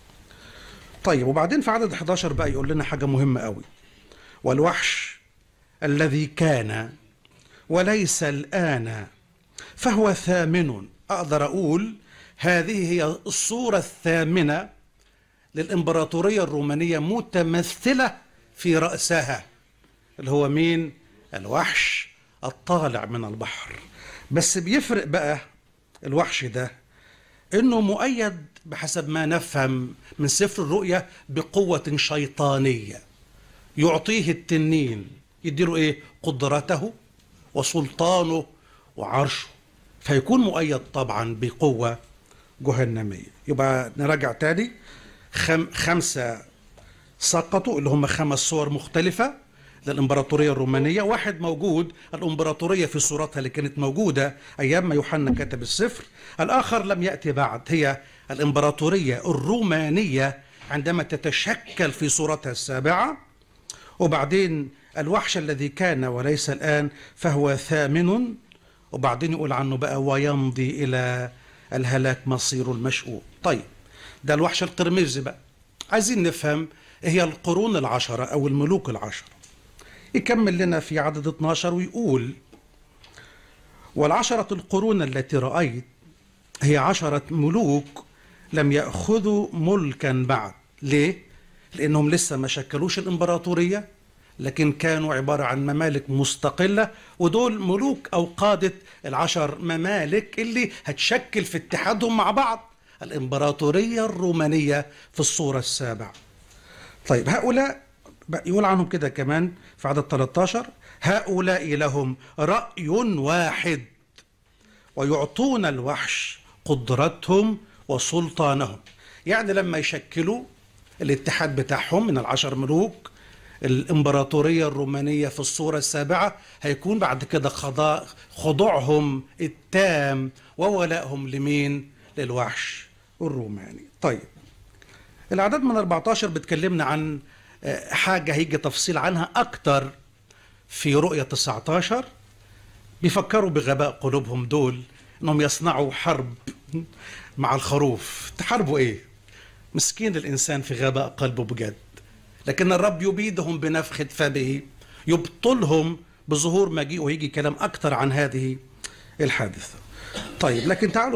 طيب وبعدين في عدد 11 بقى يقول لنا حاجة مهمة قوي والوحش الذي كان وليس الآن فهو ثامن أقدر أقول هذه هي الصورة الثامنة للإمبراطورية الرومانية متمثلة في رأسها اللي هو مين؟ الوحش الطالع من البحر بس بيفرق بقى الوحش ده انه مؤيد بحسب ما نفهم من سفر الرؤيا بقوة شيطانية يعطيه التنين يديله ايه قدرته وسلطانه وعرشه فيكون مؤيد طبعا بقوة جهنمية يبقى نراجع تاني خم خمسة سقطوا اللي هم خمس صور مختلفة للإمبراطورية الرومانية واحد موجود الإمبراطورية في صورتها اللي كانت موجودة أيام ما يوحنا كتب السفر الآخر لم يأتي بعد هي الإمبراطورية الرومانية عندما تتشكل في صورتها السابعة وبعدين الوحش الذي كان وليس الآن فهو ثامن وبعدين يقول عنه بقى ويمضي إلى الهلاك مصير المشؤوم طيب ده الوحش القرمزي بقى عايزين نفهم هي القرون العشرة أو الملوك العشرة يكمل لنا في عدد 12 ويقول والعشرة القرون التي رأيت هي عشرة ملوك لم يأخذوا ملكا بعد ليه؟ لأنهم لسه ما شكلوش الإمبراطورية لكن كانوا عبارة عن ممالك مستقلة ودول ملوك أو قادة العشر ممالك اللي هتشكل في اتحادهم مع بعض الإمبراطورية الرومانية في الصورة السابعة طيب هؤلاء يقول عنهم كده كمان في عدد 13 هؤلاء لهم رأي واحد ويعطون الوحش قدرتهم وسلطانهم يعني لما يشكلوا الاتحاد بتاعهم من العشر ملوك الإمبراطورية الرومانية في الصورة السابعة هيكون بعد كده خضاع خضوعهم التام وولائهم لمين؟ للوحش الروماني طيب الأعداد من 14 بتكلمنا عن حاجة هيجي تفصيل عنها أكتر في رؤية 19 بيفكروا بغباء قلوبهم دول انهم يصنعوا حرب مع الخروف تحاربوا ايه مسكين الانسان في غباء قلبه بجد لكن الرب يبيدهم بنفخة فمه يبطلهم بظهور مجيء ويجي كلام اكتر عن هذه الحادثة طيب لكن تعالوا بقى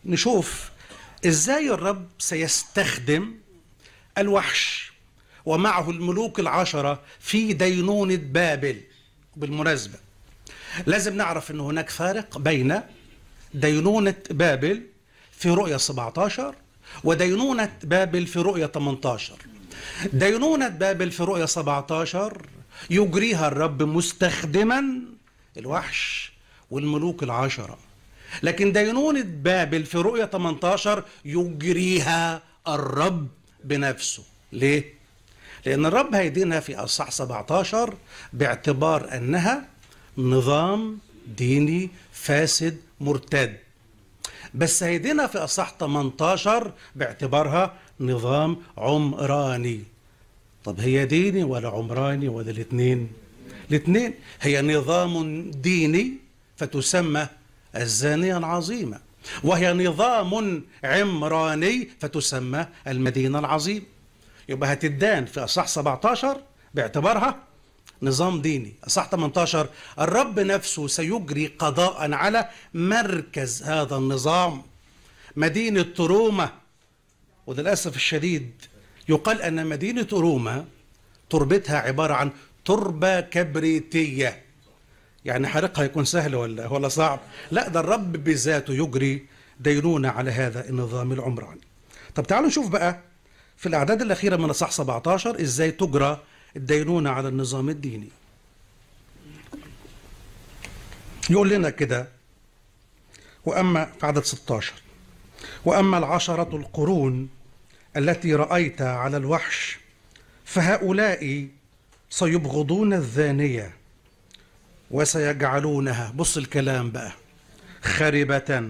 نشوف ازاي الرب سيستخدم الوحش ومعه الملوك العشرة في دينونة بابل بالمناسبة لازم نعرف ان هناك فارق بين دينونة بابل في رؤية 17 ودينونة بابل في رؤية 18 دينونة بابل في رؤية 17 يجريها الرب مستخدما الوحش والملوك العشرة لكن دينونة بابل في رؤية 18 يجريها الرب بنفسه ليه؟ لأن الرب هيدينها في أصح 17 باعتبار أنها نظام ديني فاسد مرتد بس هيدينها في أصح 18 باعتبارها نظام عمراني طب هي ديني ولا عمراني ولا الاثنين الاثنين هي نظام ديني فتسمى الزانية العظيمة وهي نظام عمراني فتسمى المدينة العظيمة يبقى هتدان في أصح 17 باعتبارها نظام ديني أصح 18 الرب نفسه سيجري قضاء على مركز هذا النظام مدينة روما وللأسف الشديد يقال أن مدينة روما تربتها عبارة عن تربة كبريتية يعني حرقها يكون سهل ولا ولا صعب لا ده الرب بذاته يجري دينونة على هذا النظام العمراني طب تعالوا نشوف بقى في الأعداد الأخيرة من أصح 17 إزاي تجرى الدينونة على النظام الديني يقول لنا كده وأما في عدد 16 وأما العشرة القرون التي رأيت على الوحش فهؤلاء سيبغضون الزانية وسيجعلونها بص الكلام بقى خربة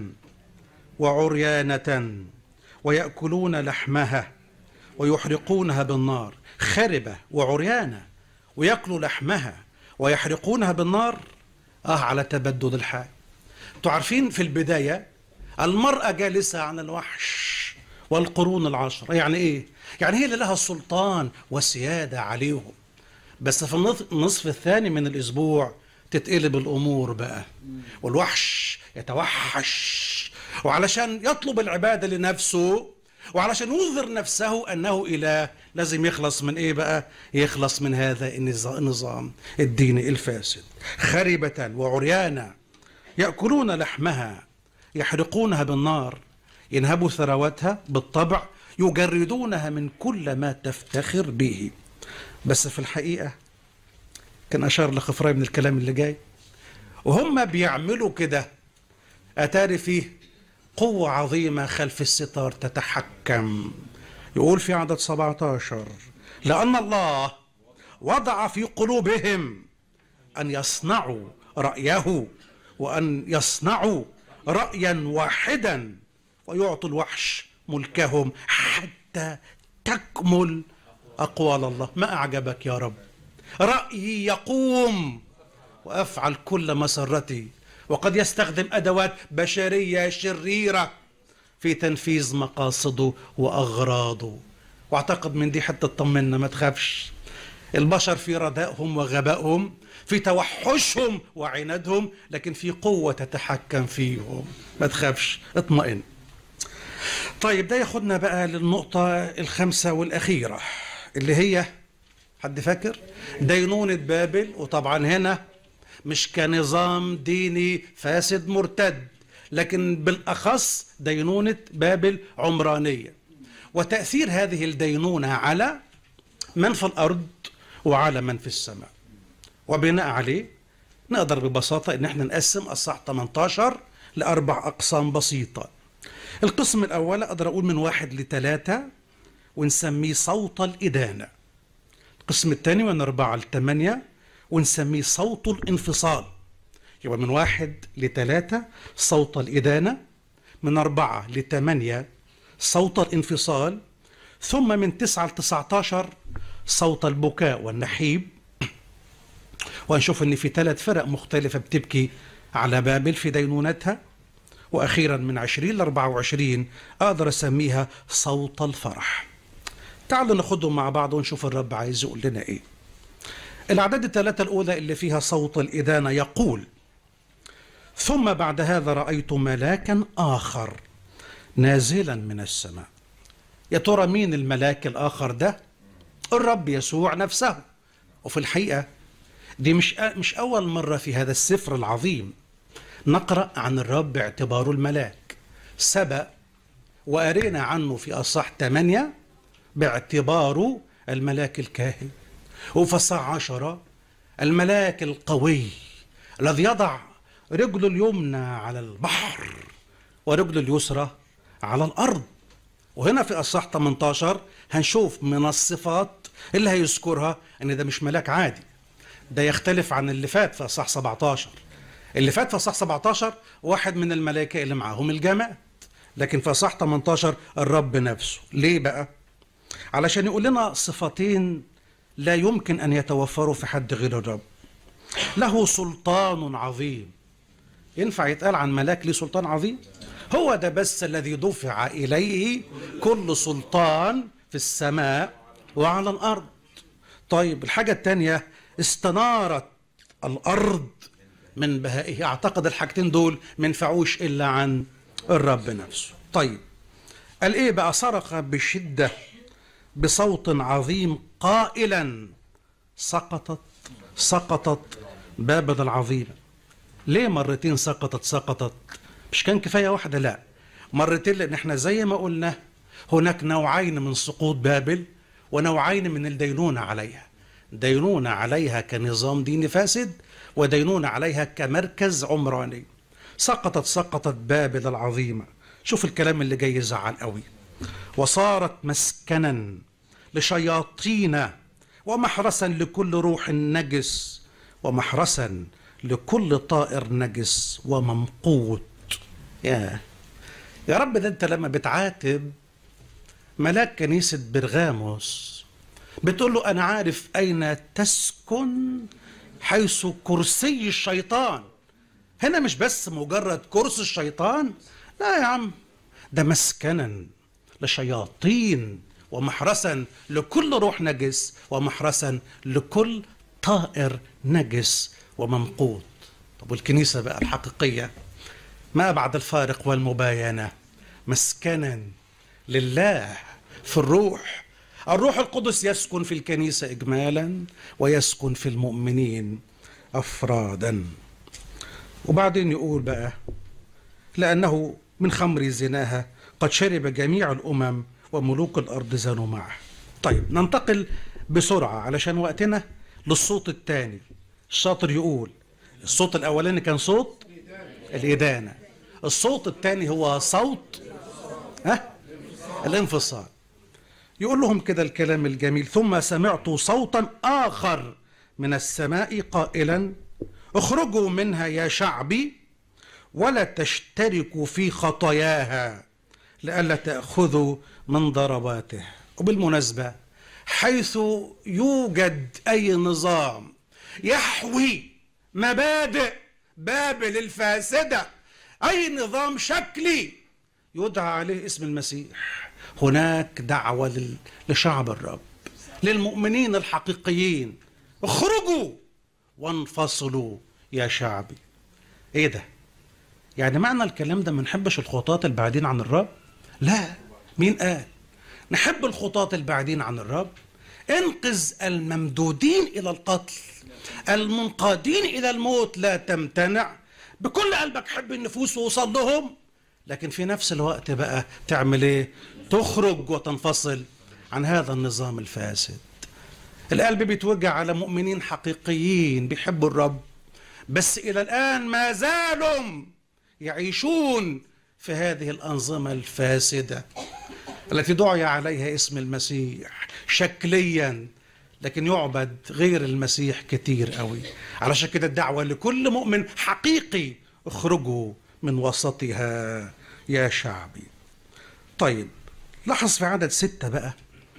وعريانة ويأكلون لحمها ويحرقونها بالنار خربة وعريانة ويأكلوا لحمها ويحرقونها بالنار آه على تبدد الحال تعرفين في البداية المرأة جالسة عن الوحش والقرون العشر يعني ايه يعني هي اللي لها السلطان والسيادة عليهم بس في النصف الثاني من الاسبوع تتقلب الامور بقى والوحش يتوحش وعلشان يطلب العبادة لنفسه وعلشان يظهر نفسه انه اله لازم يخلص من ايه بقى يخلص من هذا النظام الديني الفاسد خربة وعريانة يأكلون لحمها يحرقونها بالنار ينهبوا ثرواتها بالطبع يجردونها من كل ما تفتخر به بس في الحقيقة كان أشار لخفراي من الكلام اللي جاي وهم بيعملوا كده أتاري فيه قوة عظيمة خلف الستار تتحكم يقول في عدد 17 لأن الله وضع في قلوبهم أن يصنعوا رأيه وأن يصنعوا رأيا واحدا ويعطوا الوحش ملكهم حتى تكمل أقوال الله ما أعجبك يا رب رأيي يقوم وأفعل كل مسرتي وقد يستخدم أدوات بشرية شريرة في تنفيذ مقاصده وأغراضه واعتقد من دي حتى تطمنا ما تخافش البشر في ردائهم وغبائهم في توحشهم وعنادهم لكن في قوة تتحكم فيهم ما تخافش اطمئن طيب ده ياخدنا بقى للنقطة الخامسة والأخيرة اللي هي حد فاكر دينونة بابل وطبعا هنا مش كنظام ديني فاسد مرتد لكن بالأخص دينونة بابل عمرانية وتأثير هذه الدينونة على من في الأرض وعلى من في السماء وبناء عليه نقدر ببساطة ان احنا نقسم الصح 18 لأربع أقسام بسيطة القسم الأول أقدر أقول من واحد لثلاثة ونسميه صوت الإدانة القسم الثاني من أربعة لثمانية ونسميه صوت الانفصال يبقى من واحد لثلاثة صوت الإدانة من أربعة لثمانية صوت الانفصال ثم من تسعة لتسعة عشر صوت البكاء والنحيب وهنشوف ان في ثلاث فرق مختلفة بتبكي على بابل في دينونتها واخيرا من 20 ل 24 اقدر اسميها صوت الفرح تعالوا ناخدهم مع بعض ونشوف الرب عايز يقول لنا ايه الاعداد الثلاثة الاولى اللي فيها صوت الادانة يقول ثم بعد هذا رأيت ملاكا آخر نازلا من السماء يا ترى مين الملاك الآخر ده الرب يسوع نفسه وفي الحقيقة دي مش مش أول مرة في هذا السفر العظيم نقرأ عن الرب باعتباره الملاك سبق وقرينا عنه في أصح 8 باعتباره الملاك الكاهن وفي أصح 10 الملاك القوي الذي يضع رجله اليمنى على البحر ورجله اليسرى على الأرض وهنا في أصح 18 هنشوف من الصفات اللي هيذكرها ان ده مش ملاك عادي ده يختلف عن اللي فات في اصح 17 اللي فات في اصح 17 واحد من الملائكه اللي معاهم الجماعات لكن في اصح 18 الرب نفسه ليه بقى علشان يقول لنا صفتين لا يمكن ان يتوفروا في حد غير الرب له سلطان عظيم ينفع يتقال عن ملاك ليه سلطان عظيم هو ده بس الذي دفع اليه كل سلطان في السماء وعلى الارض طيب الحاجه الثانيه استنارت الارض من بهائه اعتقد الحاجتين دول ما ينفعوش الا عن الرب نفسه طيب قال ايه بقى صرخ بشده بصوت عظيم قائلا سقطت سقطت بابل العظيمه ليه مرتين سقطت سقطت مش كان كفايه واحده لا مرتين لان احنا زي ما قلنا هناك نوعين من سقوط بابل ونوعين من الدينونه عليها دينونه عليها كنظام ديني فاسد ودينونه عليها كمركز عمراني سقطت سقطت بابل العظيمه شوف الكلام اللي جاي يزعل قوي وصارت مسكنا لشياطين ومحرسا لكل روح نجس ومحرسا لكل طائر نجس وممقوت يا يا رب ده انت لما بتعاتب ملاك كنيسة برغاموس بتقول له أنا عارف أين تسكن حيث كرسي الشيطان هنا مش بس مجرد كرسي الشيطان لا يا عم ده مسكنا لشياطين ومحرسا لكل روح نجس ومحرسا لكل طائر نجس وممقوت طب والكنيسة بقى الحقيقية ما بعد الفارق والمباينة مسكنا لله في الروح الروح القدس يسكن في الكنيسة إجمالا ويسكن في المؤمنين أفرادا وبعدين يقول بقى لأنه من خمر زناها قد شرب جميع الأمم وملوك الأرض زانوا معه طيب ننتقل بسرعة علشان وقتنا للصوت الثاني الشاطر يقول الصوت الأولاني كان صوت الإدانة الصوت الثاني هو صوت ها الانفصال يقول لهم كده الكلام الجميل ثم سمعت صوتا آخر من السماء قائلا اخرجوا منها يا شعبي ولا تشتركوا في خطاياها لئلا تأخذوا من ضرباته وبالمناسبة حيث يوجد أي نظام يحوي مبادئ بابل الفاسدة أي نظام شكلي يدعى عليه اسم المسيح هناك دعوة لل- لشعب الرب للمؤمنين الحقيقيين اخرجوا وانفصلوا يا شعبي ايه ده يعني معنى الكلام ده ما نحبش الخطاة البعيدين عن الرب لا مين قال نحب الخطاة البعيدين عن الرب انقذ الممدودين الى القتل المنقادين الى الموت لا تمتنع بكل قلبك حب النفوس ووصل لهم لكن في نفس الوقت بقى تعمل ايه تخرج وتنفصل عن هذا النظام الفاسد القلب بيتوجع على مؤمنين حقيقيين بيحبوا الرب بس الى الان ما زالوا يعيشون في هذه الانظمه الفاسده التي دعي عليها اسم المسيح شكليا لكن يعبد غير المسيح كتير قوي علشان كده الدعوه لكل مؤمن حقيقي اخرجوا من وسطها يا شعبي طيب لاحظ في عدد ستة بقى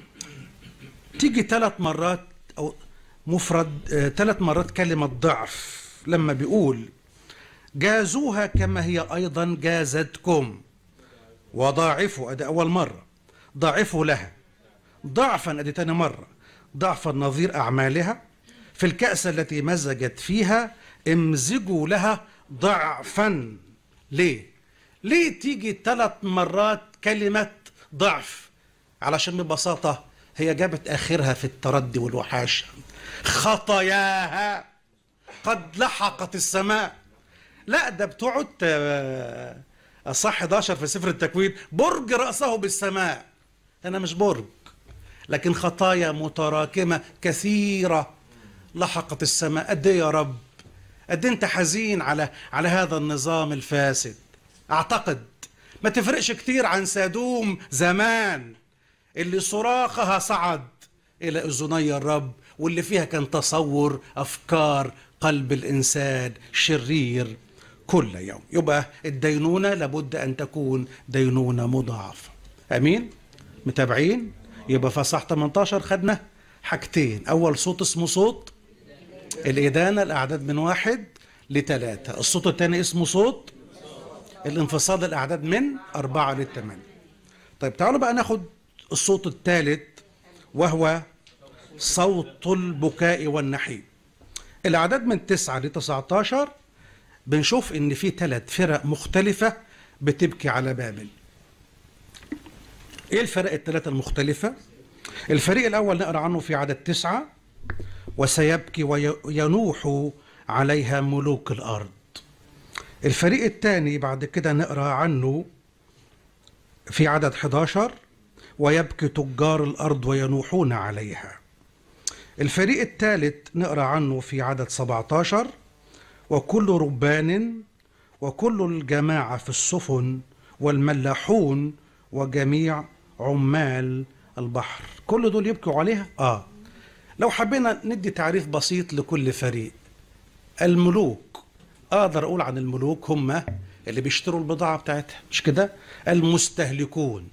تيجي ثلاث مرات أو مفرد ثلاث مرات كلمة ضعف لما بيقول جازوها كما هي أيضا جازتكم وضاعفوا أدي أول مرة ضاعفوا لها ضعفا أدي تاني مرة ضعفا نظير أعمالها في الكأس التي مزجت فيها امزجوا لها ضعفا ليه؟ ليه تيجي ثلاث مرات كلمة ضعف علشان ببساطة هي جابت آخرها في التردي والوحاشة خطاياها قد لحقت السماء لا ده بتقعد آه، اصح 11 في سفر التكوين برج رأسه بالسماء أنا مش برج لكن خطايا متراكمة كثيرة لحقت السماء قد إيه يا رب قد إيه انت حزين على على هذا النظام الفاسد اعتقد ما تفرقش كتير عن سادوم زمان اللي صراخها صعد الى اذني الرب واللي فيها كان تصور افكار قلب الانسان شرير كل يوم يبقى الدينونه لابد ان تكون دينونه مضاعفه امين متابعين يبقى فصح 18 خدنا حاجتين اول صوت اسمه صوت الإدانة الأعداد من واحد لثلاثة الصوت الثاني اسمه صوت الانفصال الأعداد من أربعة لثمانية طيب تعالوا بقى ناخد الصوت الثالث وهو صوت البكاء والنحيب الأعداد من تسعة لتسعة عشر بنشوف إن في ثلاث فرق مختلفة بتبكي على بابل إيه الفرق الثلاثة المختلفة؟ الفريق الأول نقرأ عنه في عدد تسعة وسيبكي وينوح عليها ملوك الأرض الفريق الثاني بعد كده نقرأ عنه في عدد 11 ويبكي تجار الأرض وينوحون عليها الفريق الثالث نقرأ عنه في عدد 17 وكل ربان وكل الجماعة في السفن والملاحون وجميع عمال البحر كل دول يبكوا عليها آه لو حبينا ندي تعريف بسيط لكل فريق الملوك اقدر اقول عن الملوك هم اللي بيشتروا البضاعه بتاعتها مش كده المستهلكون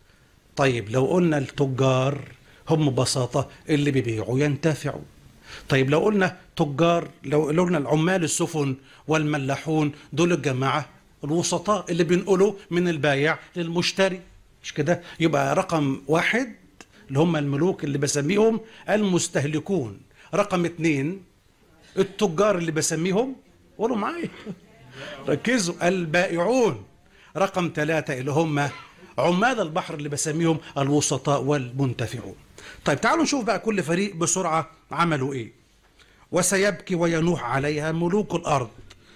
طيب لو قلنا التجار هم ببساطه اللي بيبيعوا ينتفعوا طيب لو قلنا تجار لو لو قلنا العمال السفن والملاحون دول الجماعه الوسطاء اللي بينقلوا من البايع للمشتري مش كده يبقى رقم واحد اللي هم الملوك اللي بسميهم المستهلكون رقم اتنين التجار اللي بسميهم قولوا معايا ركزوا البائعون رقم ثلاثة اللي هم عمال البحر اللي بسميهم الوسطاء والمنتفعون طيب تعالوا نشوف بقى كل فريق بسرعة عملوا ايه وسيبكي وينوح عليها ملوك الأرض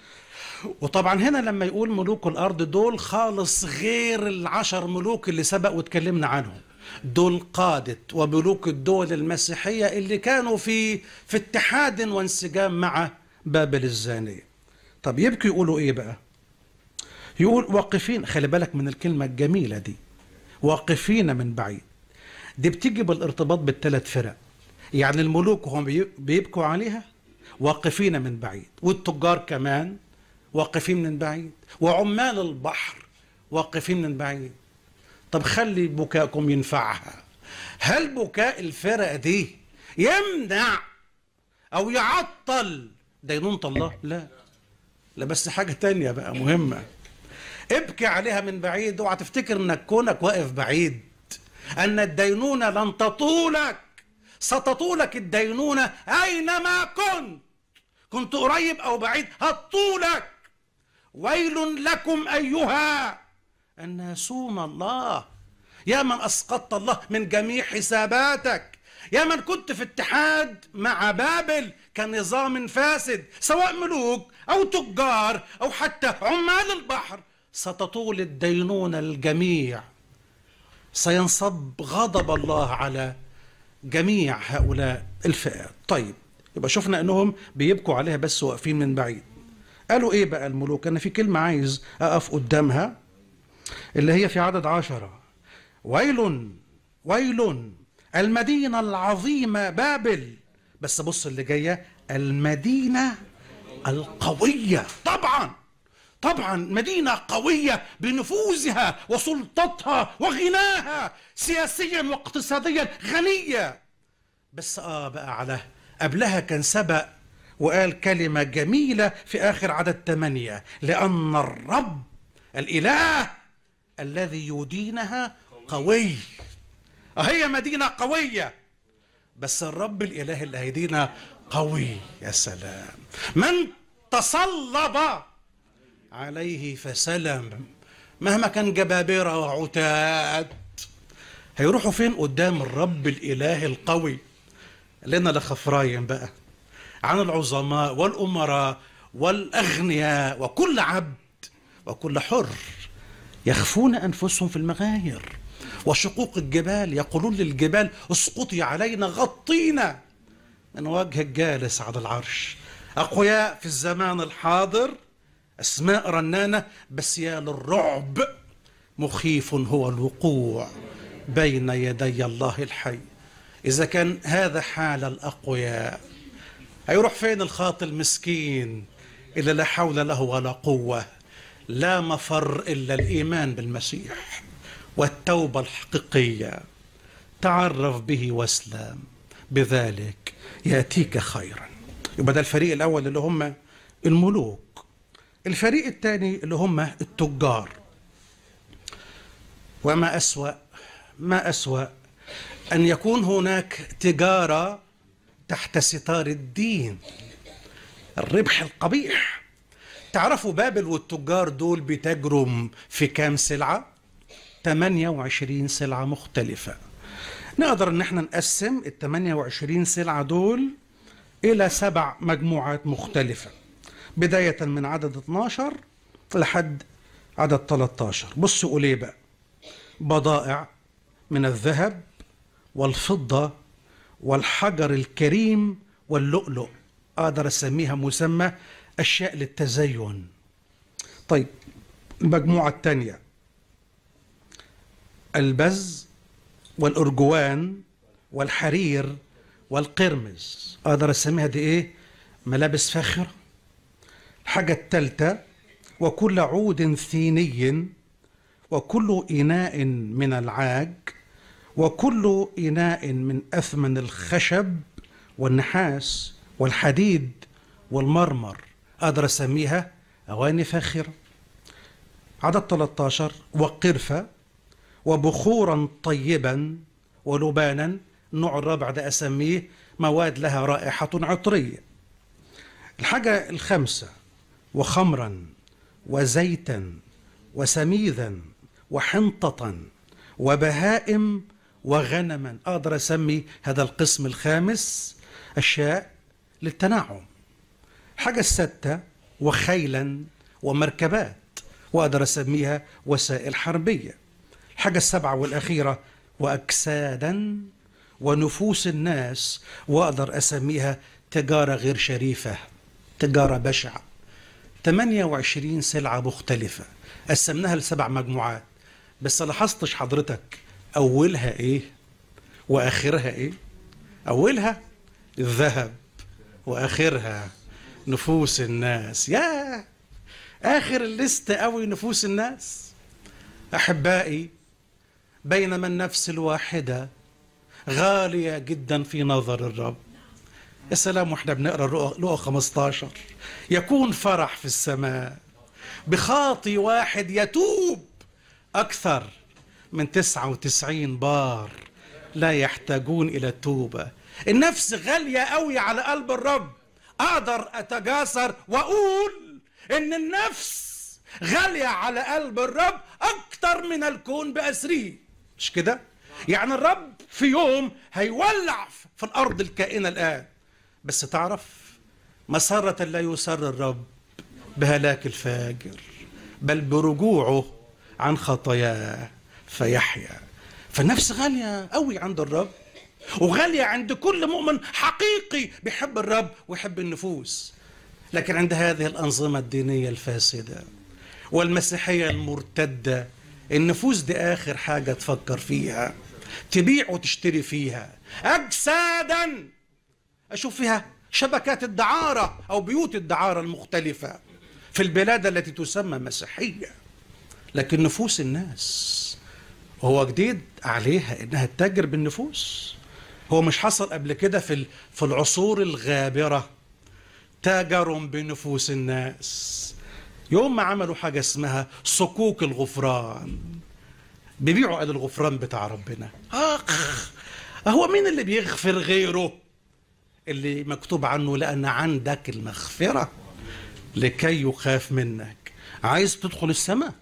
وطبعا هنا لما يقول ملوك الأرض دول خالص غير العشر ملوك اللي سبق واتكلمنا عنهم دول قادة وملوك الدول المسيحية اللي كانوا في في اتحاد وانسجام مع بابل الزانية طب يبكوا يقولوا ايه بقى يقول واقفين خلي بالك من الكلمة الجميلة دي واقفين من بعيد دي بتيجي بالارتباط بالثلاث فرق يعني الملوك هم بي- بيبكوا عليها واقفين من بعيد والتجار كمان واقفين من بعيد وعمال البحر واقفين من بعيد طب خلي بكاءكم ينفعها هل بكاء الفرق دي يمنع او يعطل دينونة الله لا لا بس حاجة تانية بقى مهمة ابكي عليها من بعيد اوعى تفتكر انك كونك واقف بعيد ان الدينونة لن تطولك ستطولك الدينونة اينما كنت كنت قريب او بعيد هتطولك ويل لكم ايها الناسون الله يا من اسقطت الله من جميع حساباتك يا من كنت في اتحاد مع بابل كنظام فاسد سواء ملوك او تجار او حتى عمال البحر ستطول الدينون الجميع سينصب غضب الله على جميع هؤلاء الفئات طيب يبقى شفنا انهم بيبكوا عليها بس واقفين من بعيد قالوا ايه بقى الملوك انا في كلمة عايز اقف قدامها اللي هي في عدد عشرة ويل ويل المدينة العظيمة بابل بس بص اللي جاية المدينة القوية طبعا طبعا مدينة قوية بنفوذها وسلطتها وغناها سياسيا واقتصاديا غنية بس اه بقى على قبلها كان سبق وقال كلمة جميلة في آخر عدد ثمانية لأن الرب الإله الذي يدينها قوي هي مدينة قوية بس الرب الإله اللي هيدينا قوي يا سلام من تصلب عليه فسلم مهما كان جبابرة وعتاد هيروحوا فين قدام الرب الإله القوي لنا لخفرايم بقى عن العظماء والأمراء والأغنياء وكل عبد وكل حر يخفون أنفسهم في المغاير وشقوق الجبال يقولون للجبال اسقطي علينا غطينا من وجه الجالس على العرش أقوياء في الزمان الحاضر أسماء رنانة بس يا للرعب مخيف هو الوقوع بين يدي الله الحي إذا كان هذا حال الأقوياء هيروح فين الخاطئ المسكين اللي لا حول له ولا قوة لا مفر إلا الإيمان بالمسيح والتوبة الحقيقية تعرف به واسلم بذلك يأتيك خيرا يبقى ده الفريق الأول اللي هم الملوك الفريق الثاني اللي هم التجار وما أسوأ ما أسوأ أن يكون هناك تجارة تحت ستار الدين الربح القبيح تعرفوا بابل والتجار دول بتجرم في كام سلعة 28 سلعة مختلفة نقدر ان احنا نقسم ال 28 سلعة دول الى سبع مجموعات مختلفة بداية من عدد 12 لحد عدد 13 بصوا قول ايه بقى بضائع من الذهب والفضة والحجر الكريم واللؤلؤ أقدر أسميها مسمى أشياء للتزين طيب المجموعة الثانية البز والأرجوان والحرير والقرمز أقدر أسميها دي إيه ملابس فاخرة الحاجة الثالثة وكل عود ثيني وكل إناء من العاج وكل إناء من أثمن الخشب والنحاس والحديد والمرمر أقدر أسميها أواني فاخرة عدد 13 وقرفة وبخورا طيبا ولبانا النوع الرابع ده أسميه مواد لها رائحة عطرية الحاجة الخامسة وخمرا وزيتا وسميذا وحنطة وبهائم وغنما أقدر أسمي هذا القسم الخامس أشياء للتنعم الحاجة الستة وخيلا ومركبات وأقدر أسميها وسائل حربية الحاجة السبعة والأخيرة وأجسادا ونفوس الناس وأقدر أسميها تجارة غير شريفة تجارة بشعة 28 سلعة مختلفة قسمناها لسبع مجموعات بس لاحظتش حضرتك أولها إيه وآخرها إيه أولها الذهب وآخرها نفوس الناس يا آخر الليست قوي نفوس الناس أحبائي بينما النفس الواحدة غالية جدا في نظر الرب يا سلام واحنا بنقرا لقا 15 يكون فرح في السماء بخاطي واحد يتوب أكثر من 99 بار لا يحتاجون إلى التوبة النفس غالية قوي على قلب الرب أقدر أتجاسر وأقول إن النفس غالية على قلب الرب أكتر من الكون بأسره مش كده؟ يعني الرب في يوم هيولع في الأرض الكائنة الآن بس تعرف مسرة لا يسر الرب بهلاك الفاجر بل برجوعه عن خطاياه فيحيا فالنفس غالية قوي عند الرب وغالية عند كل مؤمن حقيقي بيحب الرب ويحب النفوس لكن عند هذه الأنظمة الدينية الفاسدة والمسيحية المرتدة النفوس دي آخر حاجة تفكر فيها تبيع وتشتري فيها أجسادا أشوف فيها شبكات الدعارة أو بيوت الدعارة المختلفة في البلاد التي تسمى مسيحية لكن نفوس الناس هو جديد عليها انها تتاجر بالنفوس هو مش حصل قبل كده في في العصور الغابره تاجروا بنفوس الناس يوم ما عملوا حاجه اسمها صكوك الغفران بيبيعوا قال الغفران بتاع ربنا اخ هو مين اللي بيغفر غيره اللي مكتوب عنه لان عندك المغفره لكي يخاف منك عايز تدخل السماء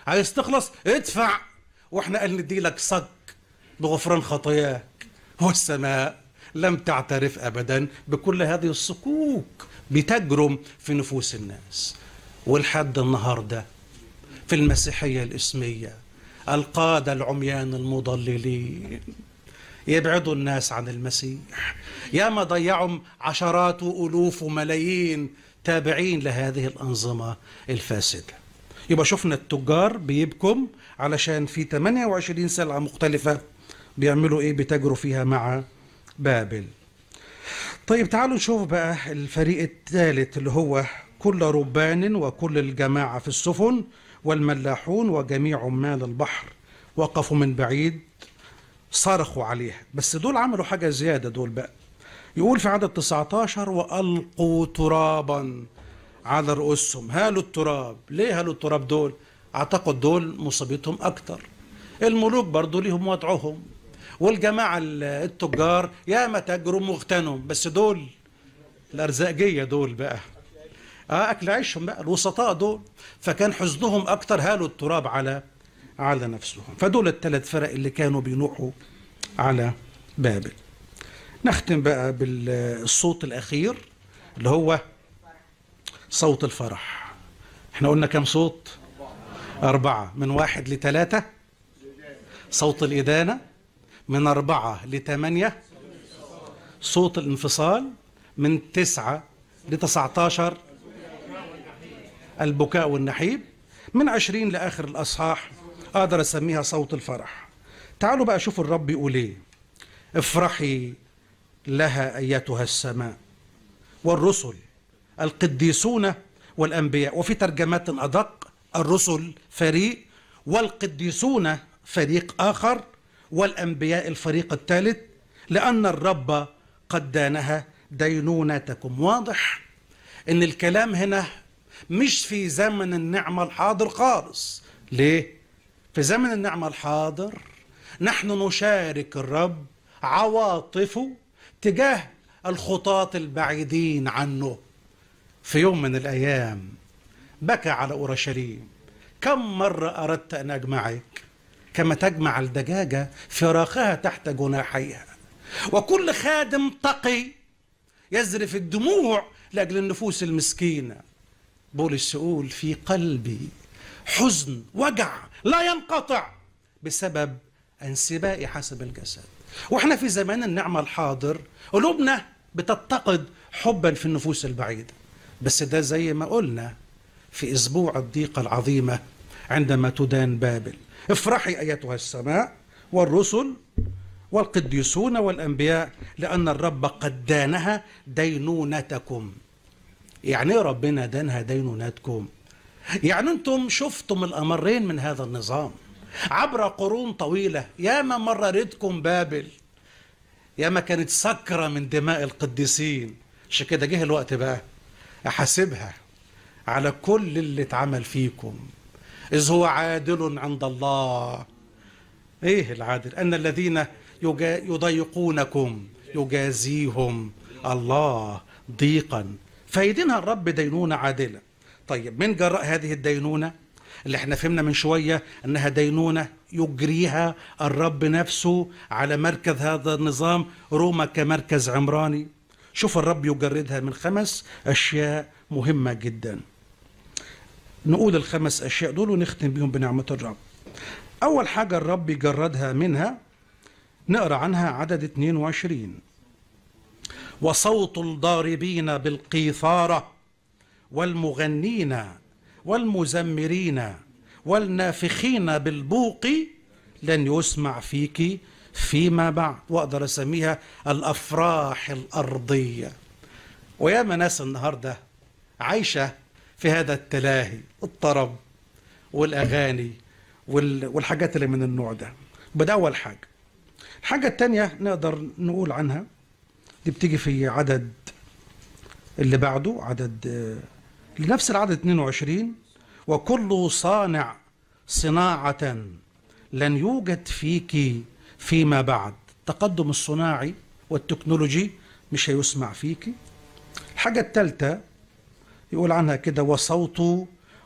عايز تخلص ادفع واحنا قال ندي لك صك بغفران خطاياك والسماء لم تعترف ابدا بكل هذه الصكوك بتجرم في نفوس الناس ولحد النهارده في المسيحيه الاسميه القاده العميان المضللين يبعدوا الناس عن المسيح ياما ضيعوا عشرات والوف وملايين تابعين لهذه الانظمه الفاسده يبقى شفنا التجار بيبكم علشان في 28 سلعه مختلفه بيعملوا ايه بيتاجروا فيها مع بابل طيب تعالوا نشوف بقى الفريق الثالث اللي هو كل ربان وكل الجماعة في السفن والملاحون وجميع عمال البحر وقفوا من بعيد صرخوا عليها بس دول عملوا حاجة زيادة دول بقى يقول في عدد 19 وألقوا ترابا على رؤوسهم هالوا التراب ليه هالوا التراب دول أعتقد دول مصيبتهم أكتر الملوك برضو ليهم وضعهم والجماعة التجار يا ما تجروا مغتنم بس دول الأرزاقية دول بقى اه اكل عيشهم بقى الوسطاء دول فكان حزنهم اكتر هالوا التراب على على نفسهم فدول الثلاث فرق اللي كانوا بينوحوا على بابل نختم بقى بالصوت الاخير اللي هو صوت الفرح احنا قلنا كم صوت أربعة من واحد لثلاثة صوت الإدانة من أربعة لثمانية صوت الانفصال من تسعة لتسعة عشر البكاء والنحيب من عشرين لآخر الأصحاح أقدر أسميها صوت الفرح تعالوا بقى شوفوا الرب يقول إيه افرحي لها أيتها السماء والرسل القديسون والأنبياء وفي ترجمات أدق الرسل فريق والقديسون فريق آخر والأنبياء الفريق الثالث لأن الرب قد دانها دينونتكم واضح ان الكلام هنا مش في زمن النعمة الحاضر خالص ليه؟ في زمن النعمة الحاضر نحن نشارك الرب عواطفه تجاه الخطاة البعيدين عنه في يوم من الأيام بكى على أورشليم كم مرة أردت أن أجمعك كما تجمع الدجاجة فراخها تحت جناحيها وكل خادم تقي يزرف الدموع لأجل النفوس المسكينة بولس يقول في قلبي حزن وجع لا ينقطع بسبب انسباء حسب الجسد واحنا في زمان النعمة الحاضر قلوبنا بتتقد حبا في النفوس البعيدة بس ده زي ما قلنا في اسبوع الضيقة العظيمة عندما تدان بابل افرحي ايتها السماء والرسل والقديسون والانبياء لان الرب قد دانها دينونتكم يعني ايه ربنا دانها دينونتكم يعني انتم شفتم الامرين من هذا النظام عبر قرون طويله ياما مررتكم بابل ياما كانت سكره من دماء القديسين عشان كده جه الوقت بقى احاسبها على كل اللي اتعمل فيكم اذ هو عادل عند الله ايه العادل ان الذين يجا- يضيقونكم يجازيهم الله ضيقا فيدينها الرب دينونة عادلة طيب من جراء هذه الدينونة اللي احنا فهمنا من شوية انها دينونة يجريها الرب نفسه على مركز هذا النظام روما كمركز عمراني شوف الرب يجردها من خمس اشياء مهمة جدا نقول الخمس اشياء دول ونختم بيهم بنعمة الرب اول حاجة الرب يجردها منها نقرا عنها عدد 22 وصوت الضاربين بالقيثارة والمغنين والمزمرين والنافخين بالبوق لن يسمع فيك فيما بعد واقدر اسميها الافراح الارضيه وياما ناس النهارده عايشه في هذا التلاهي الطرب والاغاني وال- والحاجات اللي من النوع ده بدا اول حاجه الحاجه الثانيه نقدر نقول عنها دي بتيجي في عدد اللي بعده عدد آه، لنفس العدد 22 وكل صانع صناعة لن يوجد فيك فيما بعد التقدم الصناعي والتكنولوجي مش هيسمع فيك الحاجة الثالثة يقول عنها كده وصوت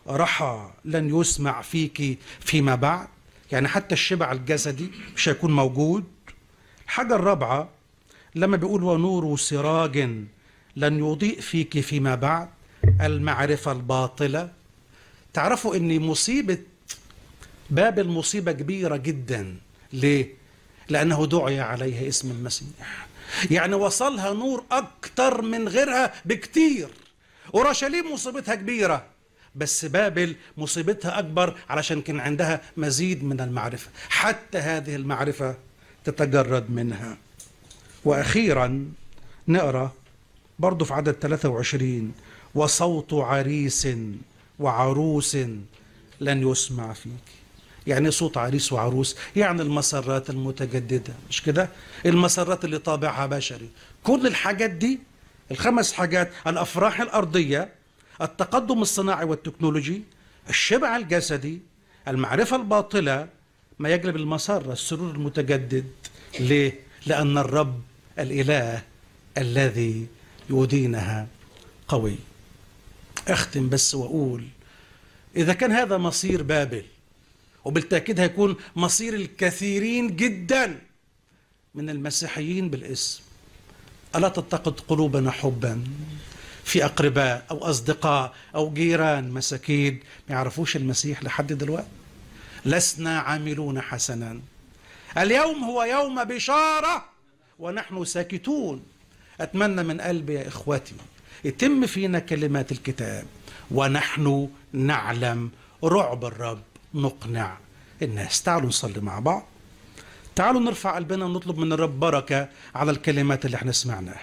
رحى لن يسمع فيك فيما بعد يعني حتى الشبع الجسدي مش هيكون موجود الحاجة الرابعة لما بيقول ونور سراج لن يضيء فيك فيما بعد المعرفة الباطلة تعرفوا ان مصيبة بابل مصيبة كبيرة جدا ليه؟ لأنه دعي عليها اسم المسيح يعني وصلها نور أكتر من غيرها بكتير أورشليم مصيبتها كبيرة بس بابل مصيبتها أكبر علشان كان عندها مزيد من المعرفة حتى هذه المعرفة تتجرد منها وأخيرا نقرأ برضو في عدد 23 وصوت عريس وعروس لن يسمع فيك يعني صوت عريس وعروس يعني المسرات المتجددة مش كده المسرات اللي طابعها بشري كل الحاجات دي الخمس حاجات الأفراح الأرضية التقدم الصناعي والتكنولوجي الشبع الجسدي المعرفة الباطلة ما يجلب المسرة السرور المتجدد ليه؟ لأن الرب الإله الذي يدينها قوي أختم بس وأقول إذا كان هذا مصير بابل وبالتأكيد هيكون مصير الكثيرين جدا من المسيحيين بالاسم ألا تتقد قلوبنا حبا في أقرباء أو أصدقاء أو جيران مساكين ما يعرفوش المسيح لحد دلوقتي لسنا عاملون حسنا اليوم هو يوم بشارة ونحن ساكتون أتمنى من قلبي يا إخوتي يتم فينا كلمات الكتاب ونحن نعلم رعب الرب نقنع الناس تعالوا نصلي مع بعض تعالوا نرفع قلبنا ونطلب من الرب بركة على الكلمات اللي احنا سمعناها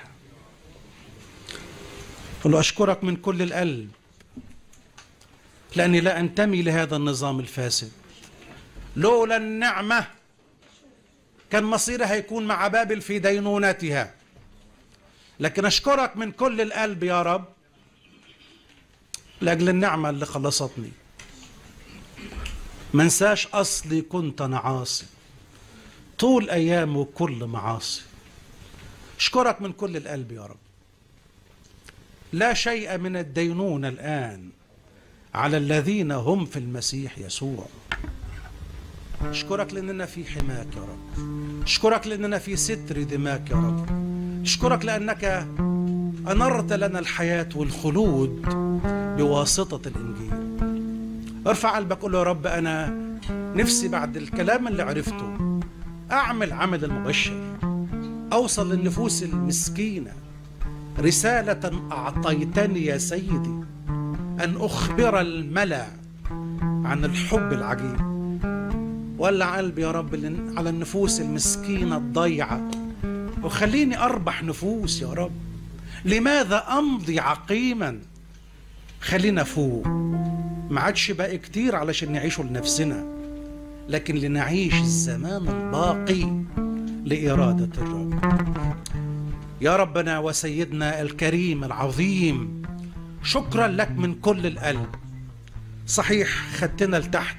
قل له أشكرك من كل القلب لأني لا أنتمي لهذا النظام الفاسد لولا النعمة كان مصيرها هيكون مع بابل في دينونتها لكن أشكرك من كل القلب يا رب لأجل النعمة اللي خلصتني منساش أصلي كنت أنا عاصي طول أيام وكل معاصي أشكرك من كل القلب يا رب لا شيء من الدينونة الآن على الذين هم في المسيح يسوع أشكرك لأننا في حماك يا رب أشكرك لأننا في ستر دماك يا رب أشكرك لأنك أنرت لنا الحياة والخلود بواسطة الإنجيل ارفع قلبك قول له يا رب أنا نفسي بعد الكلام اللي عرفته أعمل عمل المبشر أوصل للنفوس المسكينة رسالة أعطيتني يا سيدي أن أخبر الملأ عن الحب العجيب ولع قلبي يا رب على النفوس المسكينة الضيعة وخليني أربح نفوس يا رب لماذا أمضي عقيما خلينا فوق ما عادش باقي كتير علشان نعيشه لنفسنا لكن لنعيش الزمان الباقي لإرادة الرب يا ربنا وسيدنا الكريم العظيم شكرا لك من كل القلب صحيح خدتنا لتحت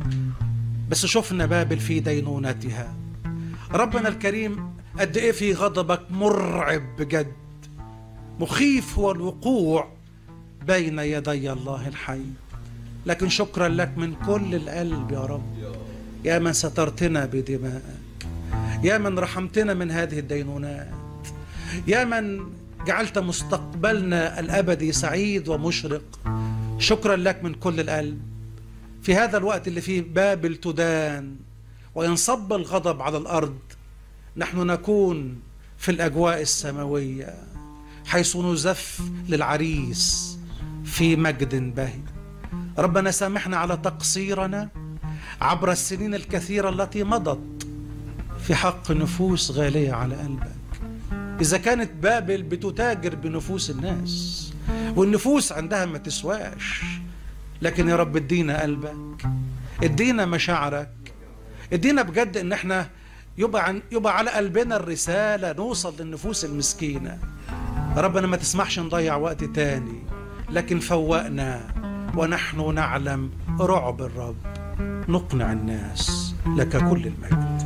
بس شفنا بابل في دينونتها ربنا الكريم قد ايه في غضبك مرعب بجد مخيف هو الوقوع بين يدي الله الحي لكن شكرا لك من كل القلب يا رب يا من سترتنا بدمائك يا من رحمتنا من هذه الدينونات يا من جعلت مستقبلنا الابدي سعيد ومشرق شكرا لك من كل القلب في هذا الوقت اللي فيه بابل تدان وينصب الغضب على الارض نحن نكون في الاجواء السماويه حيث نزف للعريس في مجد بهي ربنا سامحنا على تقصيرنا عبر السنين الكثيره التي مضت في حق نفوس غاليه على قلبك اذا كانت بابل بتتاجر بنفوس الناس والنفوس عندها ما تسواش لكن يا رب ادينا قلبك ادينا مشاعرك ادينا بجد ان احنا يبقى عن يبقى على قلبنا الرساله نوصل للنفوس المسكينه ربنا ما تسمحش نضيع وقت تاني لكن فوقنا ونحن نعلم رعب الرب نقنع الناس لك كل المجد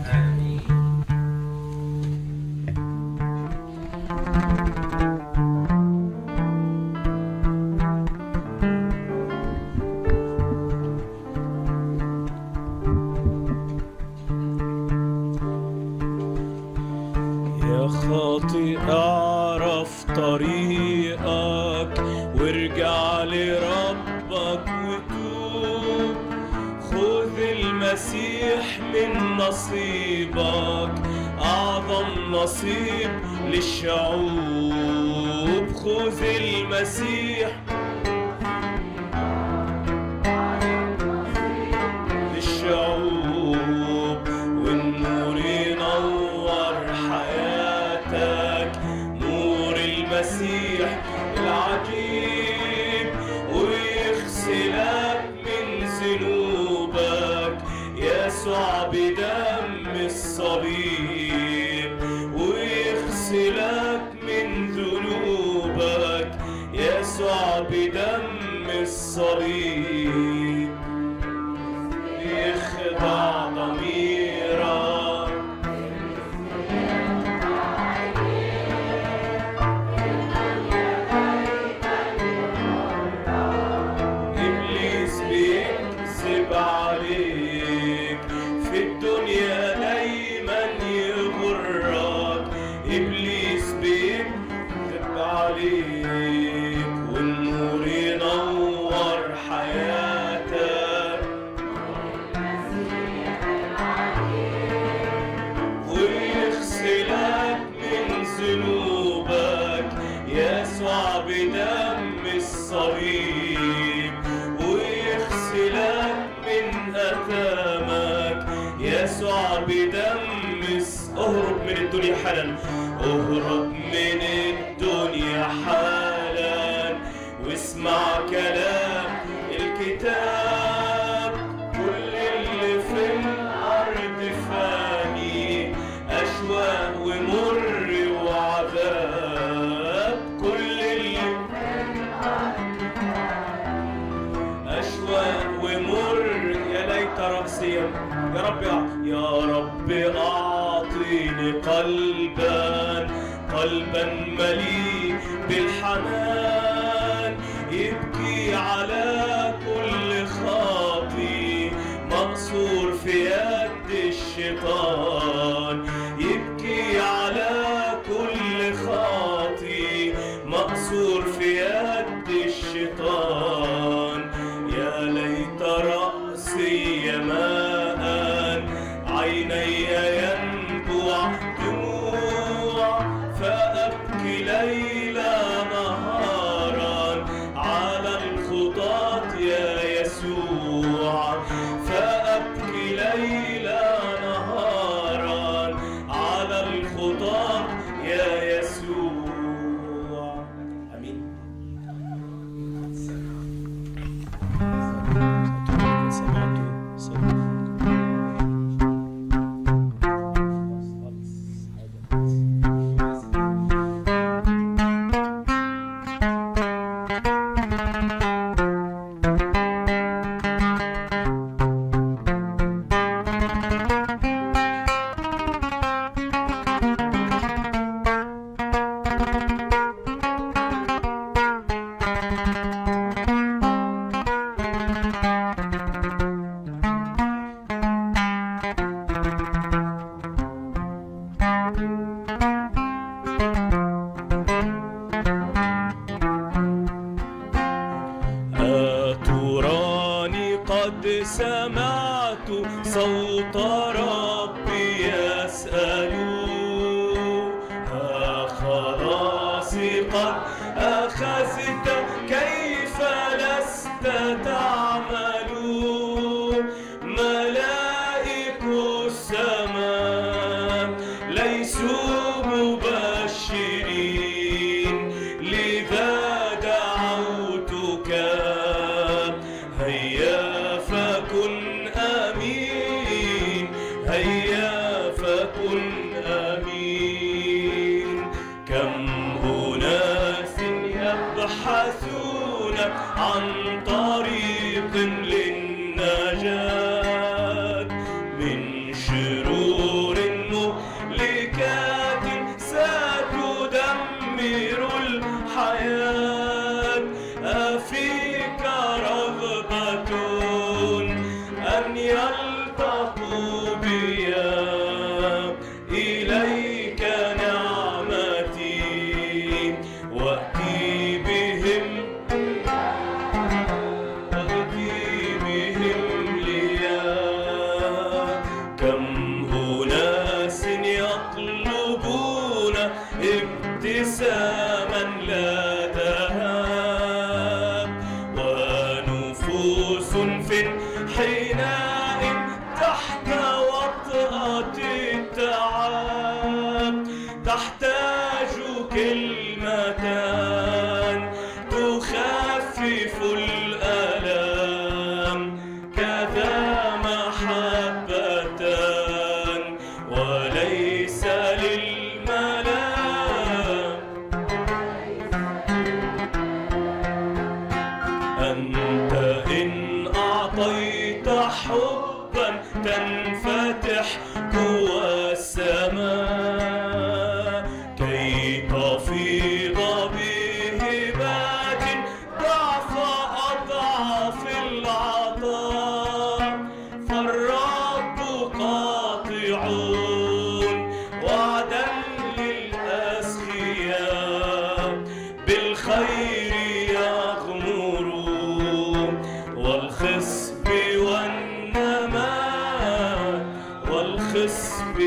نصيبك وتوب خذ المسيح من نصيبك أعظم نصيب للشعوب خذ المسيح للشعوب والنور ينور حياتك نور المسيح العجيب ويغسلك من ذنوبك يسوع بدم الصليب ويغسلك من ذنوبك يسوع بدم الصليب يخضع ضميرك إبليس بيكذب عليك في الدنيا دايما يغرك إبليس بيكذب عليك والنور ينور حياتك ويغسلك من ذنوبك يسوع بدم الصليب ويغسلك من أثامك يسوع بدم الس- اهرب من الدنيا حالا اهرب من الدنيا حالا واسمع كلام الكتاب كل اللي في الأرض فاني أشواق ومر وعذاب كل اللي أشواق ومر يا ليت رأسي يا رب أع- يا رب أعطيني قلبا قلبا مليء بالحنان يبكي على كل خاطي مقصور في يد الشيطان يبكي على كل خاطي مقصور في يد الشيطان يا ليت رأسي ماء عيني ينبوع دموع فأبكي ليلا نهارا على الخطاة يا يسوع فأبكي ليلا نهارا على الخطاة يا يسوع أمين أتراني قد سمعت صوت ربي يسأل ها خلاصي قد أخذت كيف لست تعمل ملائك السماء ليسوا مبشرين لذا دعوتك هيا فكن أمين هيا فكن أمين كم أناس يبحثون عن طريق للنجاة من شرور مهلكات ستدمر الحياة أفيك رغبة أن يلتقوا بيا إليك نعمتي وأتي بهم تخفف الآلام كذا محبة وليس للملام أنت إن أعطيت حبا تنفتح قوى السماء كي تفيض بهبات ضعف أضعاف العطاء فالرب قاطعون وعدا للأسخياء بالخير يغمر والخصب والنماء والخصب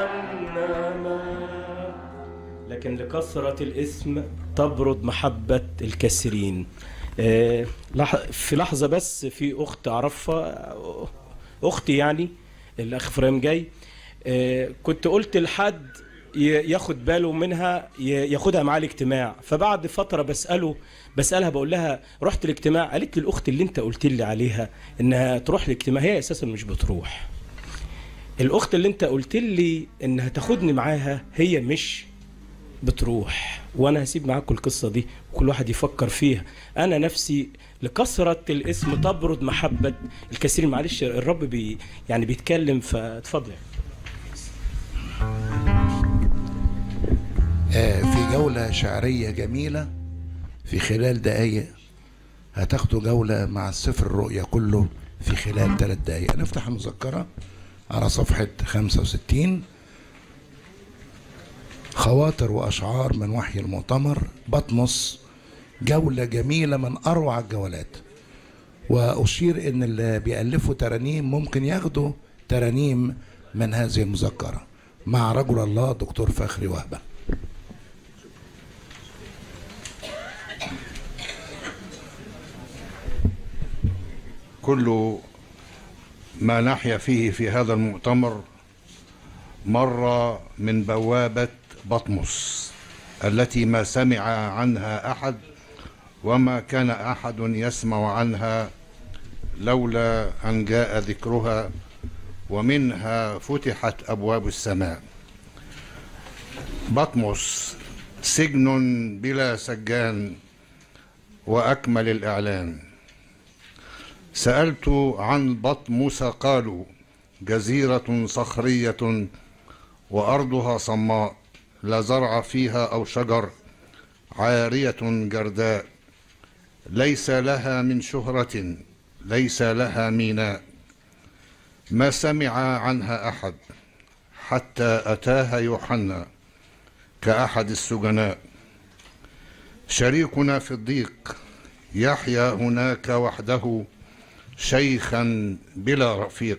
والنماء لكن لكثرة الاسم تبرد محبة الكثيرين آه، لح- في لحظة بس في أخت أعرفها آه، أختي يعني الأخ إبراهيم جاي آه، كنت قلت لحد ي- ياخد باله منها ي- ياخدها معاه الاجتماع فبعد فترة بسأله بسألها بقول لها رحت الاجتماع قالت لي الأخت اللي أنت قلت لي عليها إنها تروح الاجتماع هي أساسا مش بتروح الأخت اللي أنت قلت لي إنها تاخدني معاها هي مش بتروح وانا هسيب معاكم القصه دي وكل واحد يفكر فيها انا نفسي لكثره الاسم تبرد محبه الكثير معلش الرب بي يعني بيتكلم فاتفضل آه، في جولة شعرية جميلة في خلال دقايق هتاخدوا جولة مع السفر الرؤيا كله في خلال ثلاث دقايق نفتح المذكرة على صفحة 65 خواطر وأشعار من وحي المؤتمر بطمس جولة جميلة من أروع الجولات وأشير إن اللي بيألفوا ترانيم ممكن ياخدوا ترانيم من هذه المذكرة مع رجل الله دكتور فخري وهبه كل ما نحيا فيه في هذا المؤتمر مر من بوابة بطمس التي ما سمع عنها أحد وما كان أحد يسمع عنها لولا أن جاء ذكرها ومنها فتحت أبواب السماء بطمس سجن بلا سجان وأكمل الإعلان سألت عن بطمس قالوا جزيرة صخرية وأرضها صماء لا زرع فيها أو شجر عارية جرداء ليس لها من شهرة ليس لها ميناء ما سمع عنها أحد حتى أتاها يوحنا كأحد السجناء شريكنا في الضيق يحيا هناك وحده شيخا بلا رفيق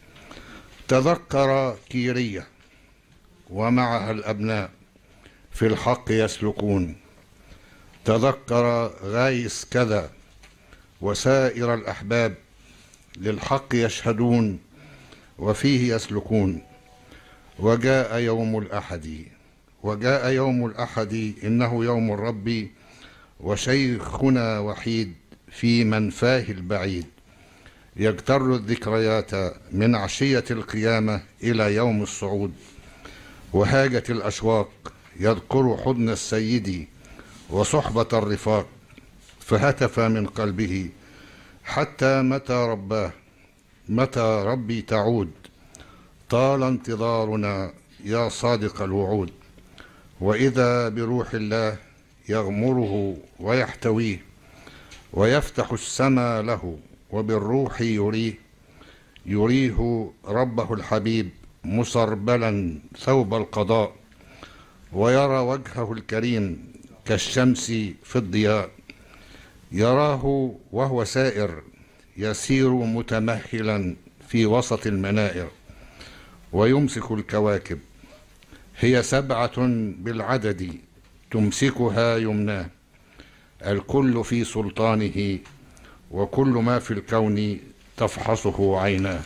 تذكر كيرية ومعها الأبناء في الحق يسلكون تذكر غايس كذا وسائر الأحباب للحق يشهدون وفيه يسلكون وجاء يوم الأحد وجاء يوم الأحد إنه يوم الرب وشيخنا وحيد في منفاه البعيد يجتر الذكريات من عشية القيامة إلى يوم الصعود وهاجت الأشواق يذكر حضن السيد وصحبة الرفاق فهتف من قلبه حتى متى رباه متى ربي تعود طال انتظارنا يا صادق الوعود وإذا بروح الله يغمره ويحتويه ويفتح السماء له وبالروح يريه يريه ربه الحبيب مسربلا ثوب القضاء ويرى وجهه الكريم كالشمس في الضياء يراه وهو سائر يسير متمهلا في وسط المنائر ويمسك الكواكب هي سبعة بالعدد تمسكها يمناه الكل في سلطانه وكل ما في الكون تفحصه عيناه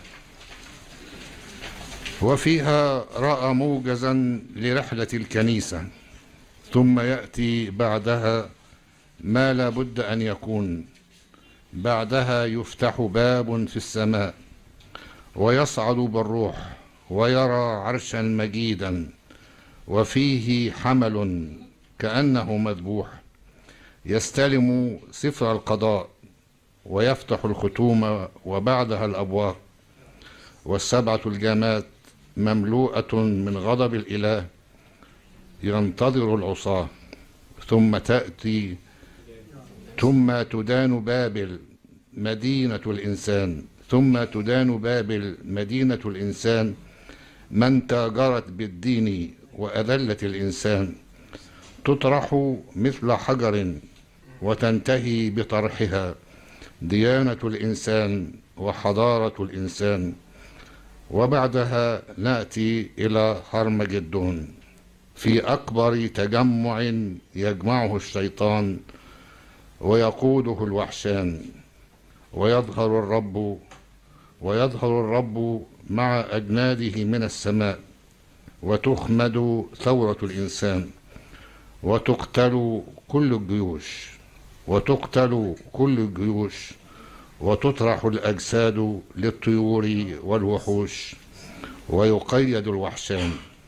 وفيها راى موجزا لرحله الكنيسه ثم ياتي بعدها ما لا بد ان يكون بعدها يفتح باب في السماء ويصعد بالروح ويرى عرشا مجيدا وفيه حمل كأنه مذبوح يستلم سفر القضاء ويفتح الختوم وبعدها الأبواب والسبعة الجامات مملوءة من غضب الإله ينتظر العصاة ثم تأتي ثم تدان بابل مدينة الإنسان ثم تدان بابل مدينة الإنسان من تاجرت بالدين وأذلت الإنسان تطرح مثل حجر وتنتهي بطرحها ديانة الإنسان وحضارة الإنسان وبعدها نأتي إلى هرمجدون في أكبر تجمع يجمعه الشيطان ويقوده الوحشان ويظهر الرب ويظهر الرب مع أجناده من السماء وتخمد ثورة الإنسان وتقتل كل الجيوش وتقتل كل الجيوش وتطرح الأجساد للطيور والوحوش ويقيد الوحشان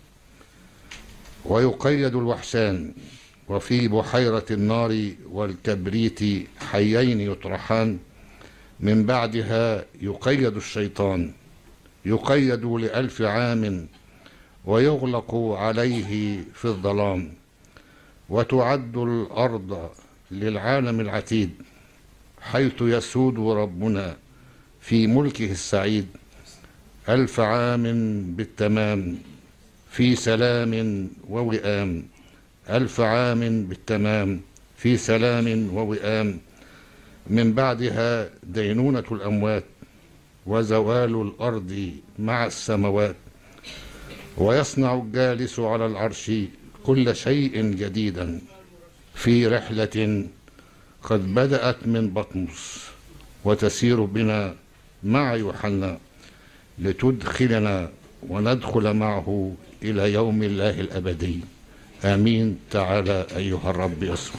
ويقيد الوحشان وفي بحيرة النار والكبريت حيين يطرحان من بعدها يقيد الشيطان يقيد لألف عام ويغلق عليه في الظلام وتعد الأرض للعالم العتيد حيث يسود ربنا في ملكه السعيد ألف عام بالتمام في سلام ووئام ألف عام بالتمام في سلام ووئام من بعدها دينونة الأموات وزوال الأرض مع السماوات ويصنع الجالس على العرش كل شيء جديدا في رحلة قد بدأت من بطمس وتسير بنا مع يوحنا لتدخلنا وندخل معه إلى يوم الله الأبدي آمين تعالى أيها الرب يسوع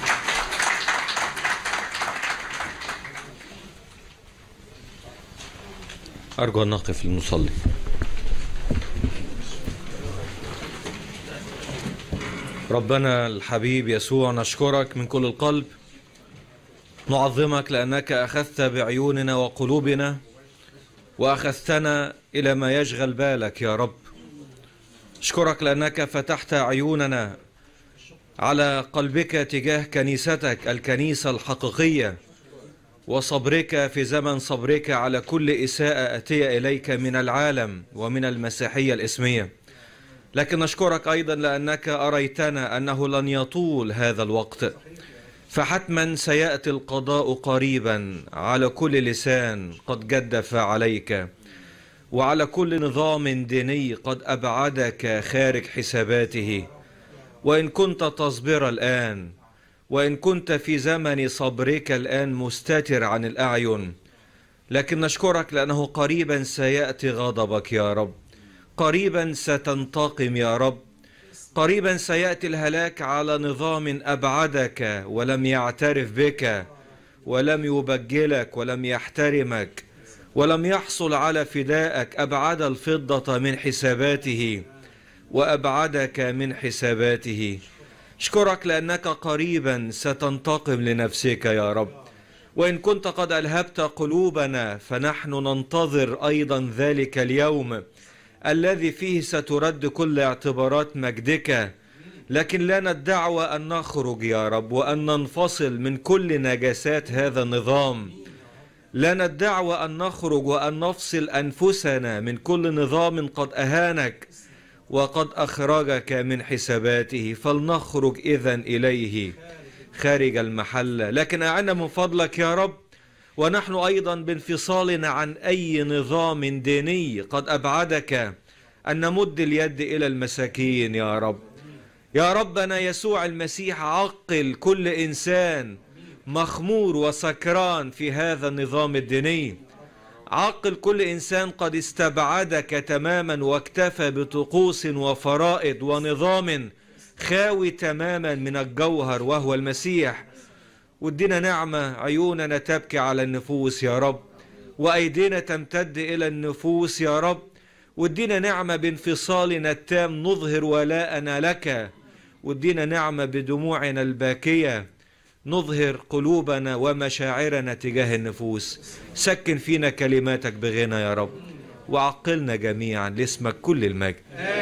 أرجو أن نقف لنصلي ربنا الحبيب يسوع نشكرك من كل القلب نعظمك لأنك أخذت بعيوننا وقلوبنا وأخذتنا إلى ما يشغل بالك يا رب أشكرك لأنك فتحت عيوننا على قلبك تجاه كنيستك الكنيسة الحقيقية وصبرك في زمن صبرك على كل إساءة أتي إليك من العالم ومن المسيحية الإسمية لكن نشكرك أيضا لأنك أريتنا أنه لن يطول هذا الوقت فحتما سيأتي القضاء قريبا على كل لسان قد جدف عليك وعلى كل نظام ديني قد أبعدك خارج حساباته وإن كنت تصبر الآن وإن كنت في زمن صبرك الآن مستتر عن الأعين لكن نشكرك لأنه قريبا سيأتي غضبك يا رب قريبا ستنتقم يا رب قريبا سيأتي الهلاك على نظام أبعدك ولم يعترف بك ولم يبجلك ولم يحترمك ولم يحصل على فدائك أبعد الفضة من حساباته وأبعدك من حساباته اشكرك لأنك قريبا ستنتقم لنفسك يا رب وإن كنت قد ألهبت قلوبنا فنحن ننتظر أيضا ذلك اليوم الذي فيه سترد كل اعتبارات مجدك لكن لنا الدعوة أن نخرج يا رب وأن ننفصل من كل نجاسات هذا النظام لنا الدعوة أن نخرج وأن نفصل أنفسنا من كل نظام قد أهانك وقد أخرجك من حساباته فلنخرج إذا إليه خارج المحلة لكن أعنا من فضلك يا رب ونحن أيضا بانفصالنا عن أي نظام ديني قد أبعدك أن نمد اليد إلى المساكين يا رب يا ربنا يسوع المسيح عقل كل إنسان مخمور وسكران في هذا النظام الديني عقل كل إنسان قد استبعدك تماما واكتفى بطقوس وفرائض ونظام خاوي تماما من الجوهر وهو المسيح وادينا نعمة عيوننا تبكي على النفوس يا رب وأيدينا تمتد إلى النفوس يا رب وادينا نعمة بانفصالنا التام نظهر ولاءنا لك وادينا نعمة بدموعنا الباكية نظهر قلوبنا ومشاعرنا تجاه النفوس سكن فينا كلماتك بغنى يا رب وعقلنا جميعا لاسمك كل المجد